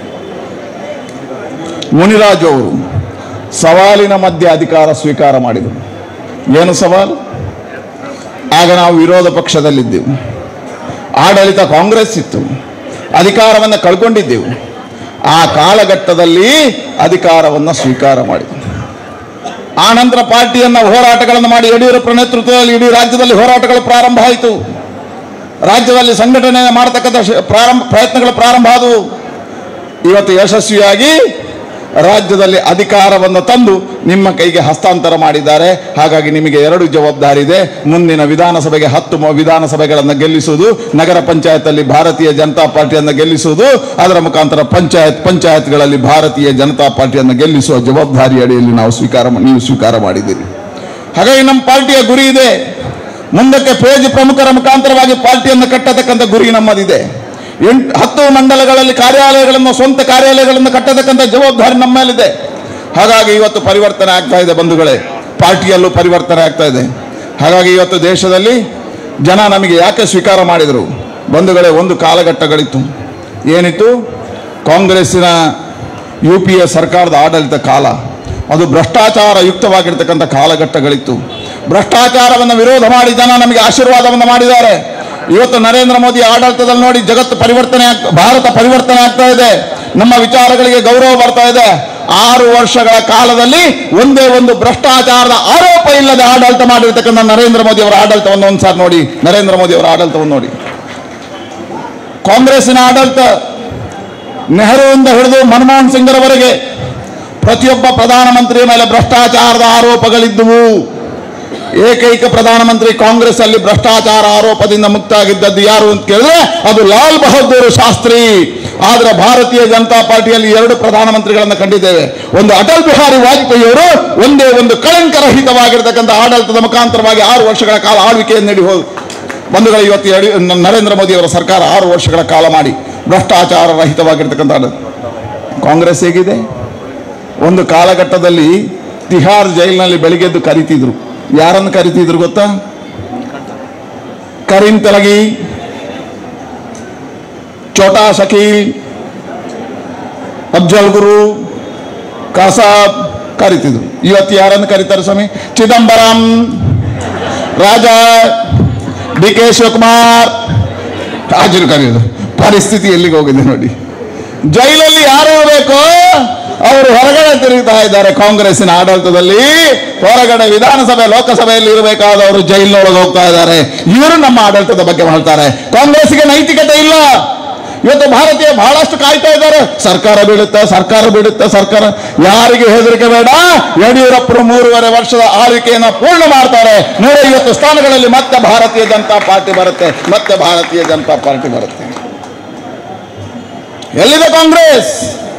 ಮುನಿರಾಜು ಅವರು ಸವಾಲಿನ ಮಧ್ಯೆ ಅಧಿಕಾರ ಸ್ವೀಕಾರ ಮಾಡಿದರು ಏನು ಸವಾಲು ಆಗ ನಾವು ವಿರೋಧ ಪಕ್ಷದಲ್ಲಿದ್ದೆವು ಆಡಳಿತ ಕಾಂಗ್ರೆಸ್ ಇತ್ತು ಅಧಿಕಾರವನ್ನು ಕಳ್ಕೊಂಡಿದ್ದೆವು ಆ ಕಾಲಘಟ್ಟದಲ್ಲಿ ಅಧಿಕಾರವನ್ನು ಸ್ವೀಕಾರ ಮಾಡಿದರು ಆ ನಂತರ ಪಾರ್ಟಿಯನ್ನ ಹೋರಾಟಗಳನ್ನು ಮಾಡಿ ಯಡಿಯೂರಪ್ಪ ನೇತೃತ್ವದಲ್ಲಿ ಇಡೀ ರಾಜ್ಯದಲ್ಲಿ ಹೋರಾಟಗಳು ಪ್ರಾರಂಭ ಆಯಿತು ರಾಜ್ಯದಲ್ಲಿ ಸಂಘಟನೆ ಮಾಡತಕ್ಕಂಥ ಶ- ಪ್ರಾರಂಭ ಪ್ರಯತ್ನಗಳು ಪ್ರಾರಂಭ ಆದವು ಇವತ್ತು ಯಶಸ್ವಿಯಾಗಿ ರಾಜ್ಯದಲ್ಲಿ ಅಧಿಕಾರವನ್ನು ತಂದು ನಿಮ್ಮ ಕೈಗೆ ಹಸ್ತಾಂತರ ಮಾಡಿದ್ದಾರೆ ಹಾಗಾಗಿ ನಿಮಗೆ ಎರಡು ಜವಾಬ್ದಾರಿ ಇದೆ ಮುಂದಿನ ವಿಧಾನಸಭೆಗೆ ಹತ್ತು ಮ- ವಿಧಾನಸಭೆಗಳನ್ನು ಗೆಲ್ಲಿಸುವುದು ನಗರ ಪಂಚಾಯತಲ್ಲಿ ಭಾರತೀಯ ಜನತಾ ಪಾರ್ಟಿಯನ್ನು ಗೆಲ್ಲಿಸುವುದು ಅದರ ಮುಖಾಂತರ ಪಂಚಾಯತ್ ಪಂಚಾಯತ್ಗಳಲ್ಲಿ ಭಾರತೀಯ ಜನತಾ ಪಾರ್ಟಿಯನ್ನು ಗೆಲ್ಲಿಸುವ ಜವಾಬ್ದಾರಿ ಅಡಿಯಲ್ಲಿ ನಾವು ಸ್ವೀಕಾರ ಮಾ- ನೀವು ಸ್ವೀಕಾರ ಮಾಡಿದ್ದೀರಿ ಹಾಗಾಗಿ ನಮ್ಮ ಪಾರ್ಟಿಯ ಗುರಿ ಇದೆ ಮುಂದಕ್ಕೆ ಪೇಜ್ ಪ್ರಮುಖರ ಮುಖಾಂತರವಾಗಿ ಪಾರ್ಟಿಯನ್ನು ಕಟ್ಟತಕ್ಕಂಥ ಗುರಿ ನಮ್ಮದಿದೆ ಎಂಟು ಹತ್ತು ಮಂಡಲಗಳಲ್ಲಿ ಕಾರ್ಯಾಲಯಗಳನ್ನು ಸ್ವಂತ ಕಾರ್ಯಾಲಯಗಳನ್ನು ಕಟ್ಟತಕ್ಕಂಥ ಜವಾಬ್ದಾರಿ ನಮ್ಮ ಮೇಲಿದೆ ಹಾಗಾಗಿ ಇವತ್ತು ಪರಿವರ್ತನೆ ಆಗ್ತಾ ಇದೆ ಬಂಧುಗಳೇ ಪಾರ್ಟಿಯಲ್ಲೂ ಪರಿವರ್ತನೆ ಆಗ್ತಾ ಇದೆ ಹಾಗಾಗಿ ಇವತ್ತು ದೇಶದಲ್ಲಿ ಜನ ನಮಗೆ ಯಾಕೆ ಸ್ವೀಕಾರ ಮಾಡಿದರು ಬಂಧುಗಳೇ ಒಂದು ಕಾಲಘಟ್ಟಗಳಿತ್ತು ಏನಿತ್ತು ಕಾಂಗ್ರೆಸ್ಸಿನ ಯು ಪಿ ಎ ಸರ್ಕಾರದ ಆಡಳಿತ ಕಾಲ ಅದು ಭ್ರಷ್ಟಾಚಾರ ಯುಕ್ತವಾಗಿರ್ತಕ್ಕಂಥ ಕಾಲಘಟ್ಟಗಳಿತ್ತು ಭ್ರಷ್ಟಾಚಾರವನ್ನು ವಿರೋಧ ಮಾಡಿ ಜನ ನಮಗೆ ಆಶೀರ್ವಾದವನ್ನು ಮಾಡಿದ್ದಾರೆ ಇವತ್ತು ನರೇಂದ್ರ ಮೋದಿ ಆಡಳಿತದಲ್ಲಿ ನೋಡಿ ಜಗತ್ತು ಪರಿವರ್ತನೆ ಆಗ್ ಭಾರತ ಪರಿವರ್ತನೆ ಆಗ್ತಾ ಇದೆ ನಮ್ಮ ವಿಚಾರಗಳಿಗೆ ಗೌರವ ಬರ್ತಾ ಇದೆ ಆರು ವರ್ಷಗಳ ಕಾಲದಲ್ಲಿ ಒಂದೇ ಒಂದು ಭ್ರಷ್ಟಾಚಾರದ ಆರೋಪ ಇಲ್ಲದೆ ಆಡಳಿತ ಮಾಡಿರ್ತಕ್ಕಂಥ ನರೇಂದ್ರ ಮೋದಿ ಅವರ ಆಡಳಿತವನ್ನು ಒಂದ್ಸಾರಿ ನೋಡಿ ನರೇಂದ್ರ ಮೋದಿ ಅವರ ಆಡಳಿತವನ್ನು ನೋಡಿ ಕಾಂಗ್ರೆಸ್ಸಿನ ಆಡಳಿತ ನೆಹರುವಿಂದ ಹಿಡಿದು ಮನಮೋಹನ್ ಸಿಂಗ್ರವರೆಗೆ ಪ್ರತಿಯೊಬ್ಬ ಪ್ರಧಾನಮಂತ್ರಿಯ ಮೇಲೆ ಭ್ರಷ್ಟಾಚಾರದ ಆರೋಪಗಳಿದ್ದುವು ಏಕೈಕ ಪ್ರಧಾನಮಂತ್ರಿ ಕಾಂಗ್ರೆಸ್ ಅಲ್ಲಿ ಭ್ರಷ್ಟಾಚಾರ ಆರೋಪದಿಂದ ಮುಕ್ತ ಆಗಿದ್ದದ್ದು ಯಾರು ಅಂತ ಕೇಳಿದ್ರೆ ಅದು ಲಾಲ್ ಬಹದ್ದೂರ್ ಶಾಸ್ತ್ರಿ ಆದ್ರೆ ಭಾರತೀಯ ಜನತಾ ಪಾರ್ಟಿಯಲ್ಲಿ ಎರಡು ಪ್ರಧಾನಮಂತ್ರಿಗಳನ್ನ ಕಂಡಿದ್ದೇವೆ ಒಂದು ಅಟಲ್ ಬಿಹಾರಿ ವಾಜಪೇಯಿ ಅವರು ಒಂದೇ ಒಂದು ಕಳಂಕರಹಿತವಾಗಿರ್ತಕ್ಕಂಥ ಆಡಳಿತದ ಮುಖಾಂತರವಾಗಿ ಆರು ವರ್ಷಗಳ ಕಾಲ ಆಳ್ವಿಕೆಯನ್ನು ನೀಡಿ ಹೋದ ಬಂಧುಗಳು ಇವತ್ತು ಯಡಿ- ನ- ನರೇಂದ್ರ ಮೋದಿ ಅವರ ಸರ್ಕಾರ ಆರು ವರ್ಷಗಳ ಕಾಲ ಮಾಡಿ ಭ್ರಷ್ಟಾಚಾರ ರಹಿತವಾಗಿರ್ತಕ್ಕಂಥ ಆಡಳಿತ. ಕಾಂಗ್ರೆಸ್ ಹೇಗಿದೆ ಒಂದು ಕಾಲಘಟ್ಟದಲ್ಲಿ ತಿಹಾರ್ ಜೈಲಿನಲ್ಲಿ ಬೆಳಿಗ್ಗೆದ್ದು ಕರಿತಿದ್ರು ಯಾರನ್ನು ಕರಿತಿದ್ರು ಗೊತ್ತಾ ಕರೀಂ ತೆಲಗಿ ಚೋಟಾ ಶಕೀಲ್ ಅಫ್ಜಲ್ ಗುರು ಕಸಾಬ್ ಕರಿತಿದ್ರು ಇವತ್ತು ಯಾರನ್ನು ಕರೀತಾರೆ ಸ್ವಾಮಿ ಚಿದಂಬರಂ ರಾಜ ಡಿ ಕೆ ಶಿವಕುಮಾರ್ ರಾಜರು ಕರೆಯೋದು ಪರಿಸ್ಥಿತಿ ಎಲ್ಲಿಗೆ ಹೋಗಿದೆ ನೋಡಿ ಜೈಲಲ್ಲಿ ಯಾರು ಇರಬೇಕು ಅವರು ಹೊರಗಡೆ ತಿರುಗ್ತಾ ಇದ್ದಾರೆ ಕಾಂಗ್ರೆಸ್ಸಿನ ಆಡಳಿತದಲ್ಲಿ ಹೊರಗಡೆ ವಿಧಾನಸಭೆ ಲೋಕಸಭೆಯಲ್ಲಿ ಇರಬೇಕಾದವರು ಜೈಲಿನೊಳಗೆ ಹೋಗ್ತಾ ಇದ್ದಾರೆ ಇವರು ನಮ್ಮ ಆಡಳಿತದ ಬಗ್ಗೆ ಮಾಡ್ತಾರೆ ಕಾಂಗ್ರೆಸ್ಗೆ ನೈತಿಕತೆ ಇಲ್ಲ ಇವತ್ತು ಭಾರತೀಯ ಬಹಳಷ್ಟು ಕಾಯ್ತಾ ಇದ್ದಾರೆ ಸರ್ಕಾರ ಬೀಳುತ್ತೆ ಸರ್ಕಾರ ಬೀಳುತ್ತೆ ಸರ್ಕಾರ ಯಾರಿಗೆ ಹೆದರಿಕೆ ಬೇಡ ಯಡಿಯೂರಪ್ಪರು ಮೂರುವರೆ ವರ್ಷದ ಆಳ್ವಿಕೆಯನ್ನು ಪೂರ್ಣ ಮಾಡ್ತಾರೆ ನೂರೈವತ್ತು ಸ್ಥಾನಗಳಲ್ಲಿ ಮತ್ತೆ ಭಾರತೀಯ ಜನತಾ ಪಾರ್ಟಿ ಬರುತ್ತೆ ಮತ್ತೆ ಭಾರತೀಯ ಜನತಾ ಪಾರ್ಟಿ ಬರುತ್ತೆ ಎಲ್ಲಿದೆ ಕಾಂಗ್ರೆಸ್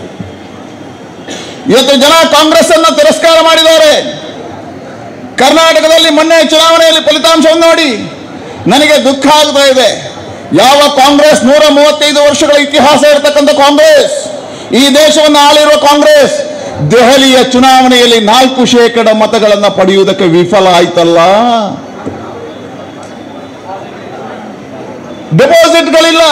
ಇವತ್ತು ಜನ ಕಾಂಗ್ರೆಸ್ ಅನ್ನ ತಿರಸ್ಕಾರ ಮಾಡಿದ್ದಾರೆ ಕರ್ನಾಟಕದಲ್ಲಿ ಮೊನ್ನೆ ಚುನಾವಣೆಯಲ್ಲಿ ಫಲಿತಾಂಶವನ್ನು ನೋಡಿ ನನಗೆ ದುಃಖ ಆಗ್ತಾ ಇದೆ ಯಾವ ಕಾಂಗ್ರೆಸ್ ನೂರ ಮೂವತ್ತೈದು ವರ್ಷಗಳ ಇತಿಹಾಸ ಇರತಕ್ಕಂಥ ಕಾಂಗ್ರೆಸ್ ಈ ದೇಶವನ್ನು ಆಳಿರುವ ಕಾಂಗ್ರೆಸ್ ದೆಹಲಿಯ ಚುನಾವಣೆಯಲ್ಲಿ ನಾಲ್ಕು ಶೇಕಡ ಮತಗಳನ್ನು ಪಡೆಯುವುದಕ್ಕೆ ವಿಫಲ ಆಯ್ತಲ್ಲ ಡೆಪಾಸಿಟ್ಗಳಿಲ್ಲ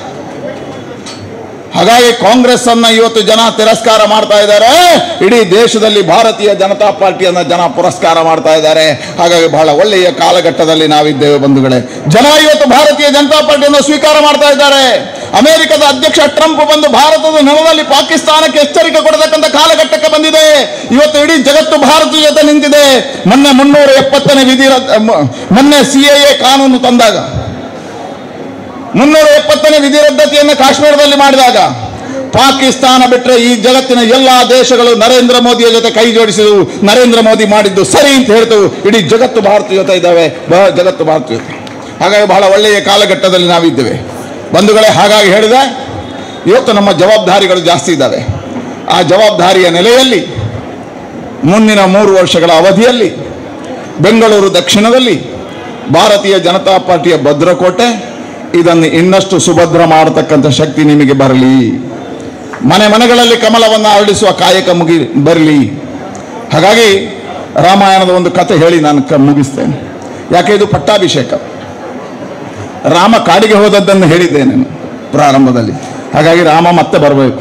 ಹಾಗಾಗಿ ಕಾಂಗ್ರೆಸ್ ಅನ್ನ ಇವತ್ತು ಜನ ತಿರಸ್ಕಾರ ಮಾಡ್ತಾ ಇದ್ದಾರೆ ಇಡೀ ದೇಶದಲ್ಲಿ ಭಾರತೀಯ ಜನತಾ ಪಾರ್ಟಿಯನ್ನ ಜನ ಪುರಸ್ಕಾರ ಮಾಡ್ತಾ ಇದ್ದಾರೆ ಹಾಗಾಗಿ ಬಹಳ ಒಳ್ಳೆಯ ಕಾಲಘಟ್ಟದಲ್ಲಿ ನಾವಿದ್ದೇವೆ ಬಂಧುಗಳೇ ಜನ ಇವತ್ತು ಭಾರತೀಯ ಜನತಾ ಪಾರ್ಟಿಯನ್ನು ಸ್ವೀಕಾರ ಮಾಡ್ತಾ ಇದ್ದಾರೆ ಅಮೆರಿಕದ ಅಧ್ಯಕ್ಷ ಟ್ರಂಪ್ ಬಂದು ಭಾರತದ ನೆಲದಲ್ಲಿ ಪಾಕಿಸ್ತಾನಕ್ಕೆ ಎಚ್ಚರಿಕೆ ಕೊಡತಕ್ಕಂಥ ಕಾಲಘಟ್ಟಕ್ಕೆ ಬಂದಿದೆ ಇವತ್ತು ಇಡೀ ಜಗತ್ತು ಭಾರತೀಯ ಜೊತೆ ನಿಂತಿದೆ ಮೊನ್ನೆ ಮುನ್ನೂರ ಎಪ್ಪತ್ತನೇ ವಿಧಿ ರದ್- ಮ- ಮೊನ್ನೆ ಸಿ ಕಾನೂನು ತಂದಾಗ ಮುನ್ನೂರ ಎಪ್ಪತ್ತನೇ ವಿಧಿ ರದ್ದತಿಯನ್ನು ಕಾಶ್ಮೀರದಲ್ಲಿ ಮಾಡಿದಾಗ ಪಾಕಿಸ್ತಾನ ಬಿಟ್ಟರೆ ಈ ಜಗತ್ತಿನ ಎಲ್ಲಾ ದೇಶಗಳು ನರೇಂದ್ರ ಮೋದಿಯ ಜೊತೆ ಕೈ ಜೋಡಿಸಿದವು ನರೇಂದ್ರ ಮೋದಿ ಮಾಡಿದ್ದು ಸರಿ ಅಂತ ಹೇಳ್ತವು ಇಡೀ ಜಗತ್ತು ಭಾರತ ಜೊತೆ ಇದ್ದಾವೆ ಬ- ಜಗತ್ತು ಭಾರತ ಜೊತೆ ಹಾಗಾಗಿ ಬಹಳ ಒಳ್ಳೆಯ ಕಾಲಘಟ್ಟದಲ್ಲಿ ನಾವಿದ್ದೇವೆ ಬಂಧುಗಳೇ ಹಾಗಾಗಿ ಹೇಳಿದೆ ಇವತ್ತು ನಮ್ಮ ಜವಾಬ್ದಾರಿಗಳು ಜಾಸ್ತಿ ಇದ್ದಾವೆ ಆ ಜವಾಬ್ದಾರಿಯ ನೆಲೆಯಲ್ಲಿ ಮುಂದಿನ ಮೂರು ವರ್ಷಗಳ ಅವಧಿಯಲ್ಲಿ ಬೆಂಗಳೂರು ದಕ್ಷಿಣದಲ್ಲಿ ಭಾರತೀಯ ಜನತಾ ಪಾರ್ಟಿಯ ಭದ್ರಕೋಟೆ ಇದನ್ನು ಇನ್ನಷ್ಟು ಸುಭದ್ರ ಮಾಡತಕ್ಕಂಥ ಶಕ್ತಿ ನಿಮಗೆ ಬರಲಿ ಮನೆ ಮನೆಗಳಲ್ಲಿ ಕಮಲವನ್ನು ಅರಳಿಸುವ ಕಾಯಕ ಮುಗಿ ಬರಲಿ ಹಾಗಾಗಿ ರಾಮಾಯಣದ ಒಂದು ಕತೆ ಹೇಳಿ ನಾನು ಕ ಮುಗಿಸ್ತೇನೆ ಯಾಕೆ ಇದು ಪಟ್ಟಾಭಿಷೇಕ ರಾಮ ಕಾಡಿಗೆ ಹೋದದ್ದನ್ನು ಹೇಳಿದ್ದೆ ನಾನು ಪ್ರಾರಂಭದಲ್ಲಿ ಹಾಗಾಗಿ ರಾಮ ಮತ್ತೆ ಬರಬೇಕು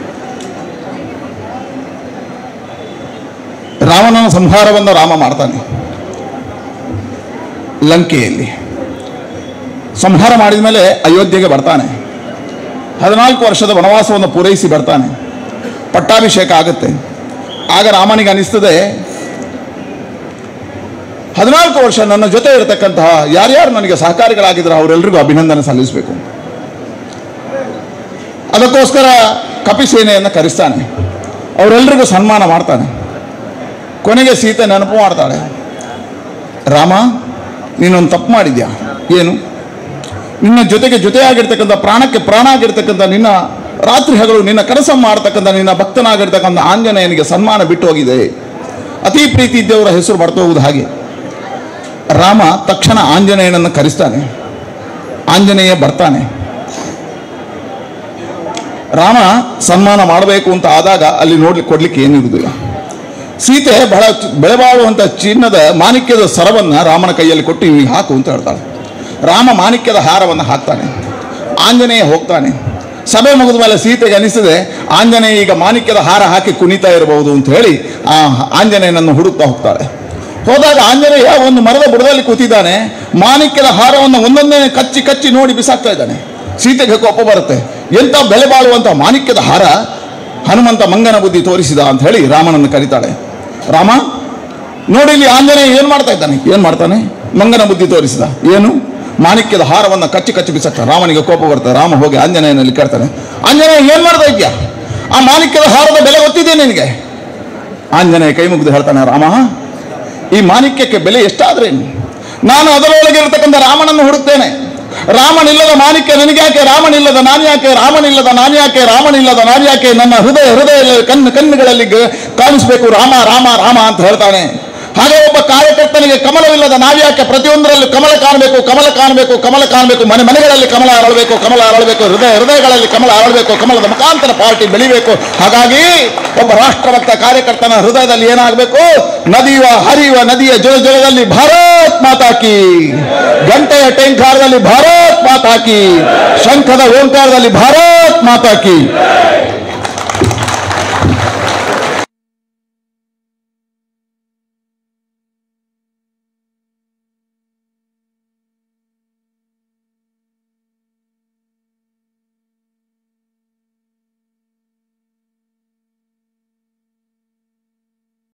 ರಾವಣನ ಸಂಹಾರವನ್ನು ರಾಮ ಮಾಡ್ತಾನೆ ಲಂಕೆಯಲ್ಲಿ ಸಂಹಾರ ಮಾಡಿದ ಮೇಲೆ ಅಯೋಧ್ಯೆಗೆ ಬರ್ತಾನೆ ಹದಿನಾಲ್ಕು ವರ್ಷದ ವನವಾಸವನ್ನು ಪೂರೈಸಿ ಬರ್ತಾನೆ ಪಟ್ಟಾಭಿಷೇಕ ಆಗುತ್ತೆ ಆಗ ರಾಮನಿಗೆ ಅನಿಸ್ತದೆ ಹದಿನಾಲ್ಕು ವರ್ಷ ನನ್ನ ಜೊತೆ ಇರತಕ್ಕಂತಹ ಯಾರ್ಯಾರು ನನಗೆ ಸಹಕಾರಿಗಳಾಗಿದ್ರು ಅವರೆಲ್ಲರಿಗೂ ಅಭಿನಂದನೆ ಸಲ್ಲಿಸಬೇಕು ಅದಕ್ಕೋಸ್ಕರ ಕಪಿಸೇನೆಯನ್ನು ಕರೆಸ್ತಾನೆ ಅವರೆಲ್ಲರಿಗೂ ಸನ್ಮಾನ ಮಾಡ್ತಾನೆ ಕೊನೆಗೆ ಸೀತೆ ನೆನಪು ಮಾಡ್ತಾಳೆ ರಾಮ ನೀನೊಂದು ತಪ್ಪು ಮಾಡಿದ್ಯಾ ಏನು ನಿನ್ನ ಜೊತೆಗೆ ಜೊತೆಯಾಗಿರ್ತಕ್ಕಂಥ ಪ್ರಾಣಕ್ಕೆ ಪ್ರಾಣ ಆಗಿರ್ತಕ್ಕಂಥ ನಿನ್ನ ರಾತ್ರಿ ಹಗಲು ನಿನ್ನ ಕನಸ ಮಾಡ್ತಕ್ಕಂಥ ನಿನ್ನ ಭಕ್ತನಾಗಿರ್ತಕ್ಕಂಥ ಆಂಜನೇಯನಿಗೆ ಸನ್ಮಾನ ಬಿಟ್ಟು ಹೋಗಿದೆ ಅತಿ ಪ್ರೀತಿ ಇದ್ದವರ ಹೆಸರು ಬರ್ತಾ ಹೋಗುವುದು ಹಾಗೆ ರಾಮ ತಕ್ಷಣ ಆಂಜನೇಯನನ್ನು ಕರೆಸ್ತಾನೆ ಆಂಜನೇಯ ಬರ್ತಾನೆ ರಾಮ ಸನ್ಮಾನ ಮಾಡಬೇಕು ಅಂತ ಆದಾಗ ಅಲ್ಲಿ ನೋಡ್ಲಿಕ್ಕೆ ಕೊಡ್ಲಿಕ್ಕೆ ಏನಿರುವುದಿಲ್ಲ ಸೀತೆ ಬಹಳ ಚ- ಬೆಲೆಬಾಳುವಂಥ ಚಿನ್ನದ ಮಾಣಿಕ್ಯದ ಸರವನ್ನು ರಾಮನ ಕೈಯಲ್ಲಿ ಕೊಟ್ಟು ಇವಿಗೆ ಹಾಕು ಅಂತ ಹೇಳ್ತಾಳೆ ರಾಮ ಮಾಣಿಕ್ಯದ ಹಾರವನ್ನು ಹಾಕ್ತಾನೆ ಆಂಜನೇಯ ಹೋಗ್ತಾನೆ ಸಭೆ ಮುಗಿದ ಮೇಲೆ ಸೀತೆಗೆ ಅನಿಸಿದೆ ಆಂಜನೇಯ ಈಗ ಮಾಣಿಕ್ಯದ ಹಾರ ಹಾಕಿ ಕುಣಿತಾ ಇರಬಹುದು ಅಂತ ಹೇಳಿ ಆ ಆಂಜನೇಯನನ್ನು ಹುಡುಕ್ತಾ ಹೋಗ್ತಾಳೆ ಹೋದಾಗ ಆಂಜನೇಯ ಒಂದು ಮರದ ಬುಡದಲ್ಲಿ ಕೂತಿದ್ದಾನೆ ಮಾಣಿಕ್ಯದ ಹಾರವನ್ನು ಒಂದೊಂದೇ ಕಚ್ಚಿ ಕಚ್ಚಿ ನೋಡಿ ಬಿಸಾಕ್ತಾ ಇದ್ದಾನೆ ಸೀತೆಗೆ ಕೋಪ ಬರುತ್ತೆ ಎಂತ ಬೆಲೆ ಬಾಳುವಂತ ಮಾಣಿಕ್ಯದ ಹಾರ ಹನುಮಂತ ಮಂಗನ ಬುದ್ಧಿ ತೋರಿಸಿದ ಅಂತ ಹೇಳಿ ರಾಮನನ್ನು ಕರೀತಾಳೆ ರಾಮ ನೋಡಿ ಇಲ್ಲಿ ಆಂಜನೇಯ ಏನು ಮಾಡ್ತಾ ಇದ್ದಾನೆ ಏನು ಮಾಡ್ತಾನೆ ಮಂಗನ ಬುದ್ಧಿ ತೋರಿಸಿದ ಏನು ಮಾಣಿಕ್ಯದ ಹಾರವನ್ನು ಕಚ್ಚಿ ಕಚ್ಚಿ ಬಿಸಾಕ್ತ ರಾಮನಿಗೆ ಕೋಪ ಬರ್ತದೆ ರಾಮ ಹೋಗಿ ಆಂಜನೇಯನಲ್ಲಿ ಕೇಳ್ತಾನೆ ಆಂಜನೇಯ ಏನು ಮಾಡ್ತಾ ಇದ್ಯಾ ಆ ಮಾಣಿಕ್ಯದ ಹಾರದ ಬೆಲೆ ಗೊತ್ತಿದೆ ನಿನಗೆ ಆಂಜನೇಯ ಕೈ ಮುಗಿದು ಹೇಳ್ತಾನೆ ರಾಮ ಈ ಮಾಣಿಕ್ಯಕ್ಕೆ ಬೆಲೆ ಎಷ್ಟಾದ್ರೇನು ನಾನು ಅದರೊಳಗೆ ಇರತಕ್ಕಂಥ ರಾಮನನ್ನು ಹುಡುಕ್ತೇನೆ ರಾಮನಿಲ್ಲದ ಮಾಣಿಕ್ಯ ನನಗ್ಯಾಕೆ ರಾಮನಿಲ್ಲದ ನಾನು ಯಾಕೆ ರಾಮನಿಲ್ಲದ ನಾನು ಯಾಕೆ ರಾಮನಿಲ್ಲದ ನಾನು ಯಾಕೆ ನನ್ನ ಹೃದಯ ಹೃದಯ ಕಣ್ಣು ಕಣ್ಣುಗಳಲ್ಲಿ ಗ- ಕಾಣಿಸ್ಬೇಕು ರಾಮ ರಾಮ ರಾಮ ಅಂತ ಹೇಳ್ತಾನೆ ಹಾಗೆ ಒಬ್ಬ ಕಾರ್ಯಕರ್ತನಿಗೆ ಕಮಲವಿಲ್ಲದ ನಾವ್ಯಾಕೆ ಪ್ರತಿಯೊಂದರಲ್ಲೂ ಕಮಲ ಕಾಣಬೇಕು ಕಮಲ ಕಾಣಬೇಕು ಕಮಲ ಕಾಣಬೇಕು ಮನೆ ಮನೆಗಳಲ್ಲಿ ಕಮಲ ಅರಳಬೇಕು ಕಮಲ ಅರಳಬೇಕು ಹೃದಯ ಹೃದಯಗಳಲ್ಲಿ ಕಮಲ ಅರಳಬೇಕು ಕಮಲದ ಮುಖಾಂತರ ಪಾರ್ಟಿ ಬೆಳಿಬೇಕು ಹಾಗಾಗಿ ಒಬ್ಬ ರಾಷ್ಟ್ರಭಕ್ತ ಕಾರ್ಯಕರ್ತನ ಹೃದಯದಲ್ಲಿ ಏನಾಗಬೇಕು ನದಿಯುವ ಹರಿಯುವ ನದಿಯ ಜಲ ಜಲದಲ್ಲಿ ಭಾರತ್ ಮಾತಾಕಿ ಗಂಟೆಯ ಟೆಂಕಾರದಲ್ಲಿ ಭಾರತ್ ಮಾತಾಕಿ ಶಂಖದ ಓಂಕಾರದಲ್ಲಿ ಭಾರತ್ ಮಾತಾಕಿ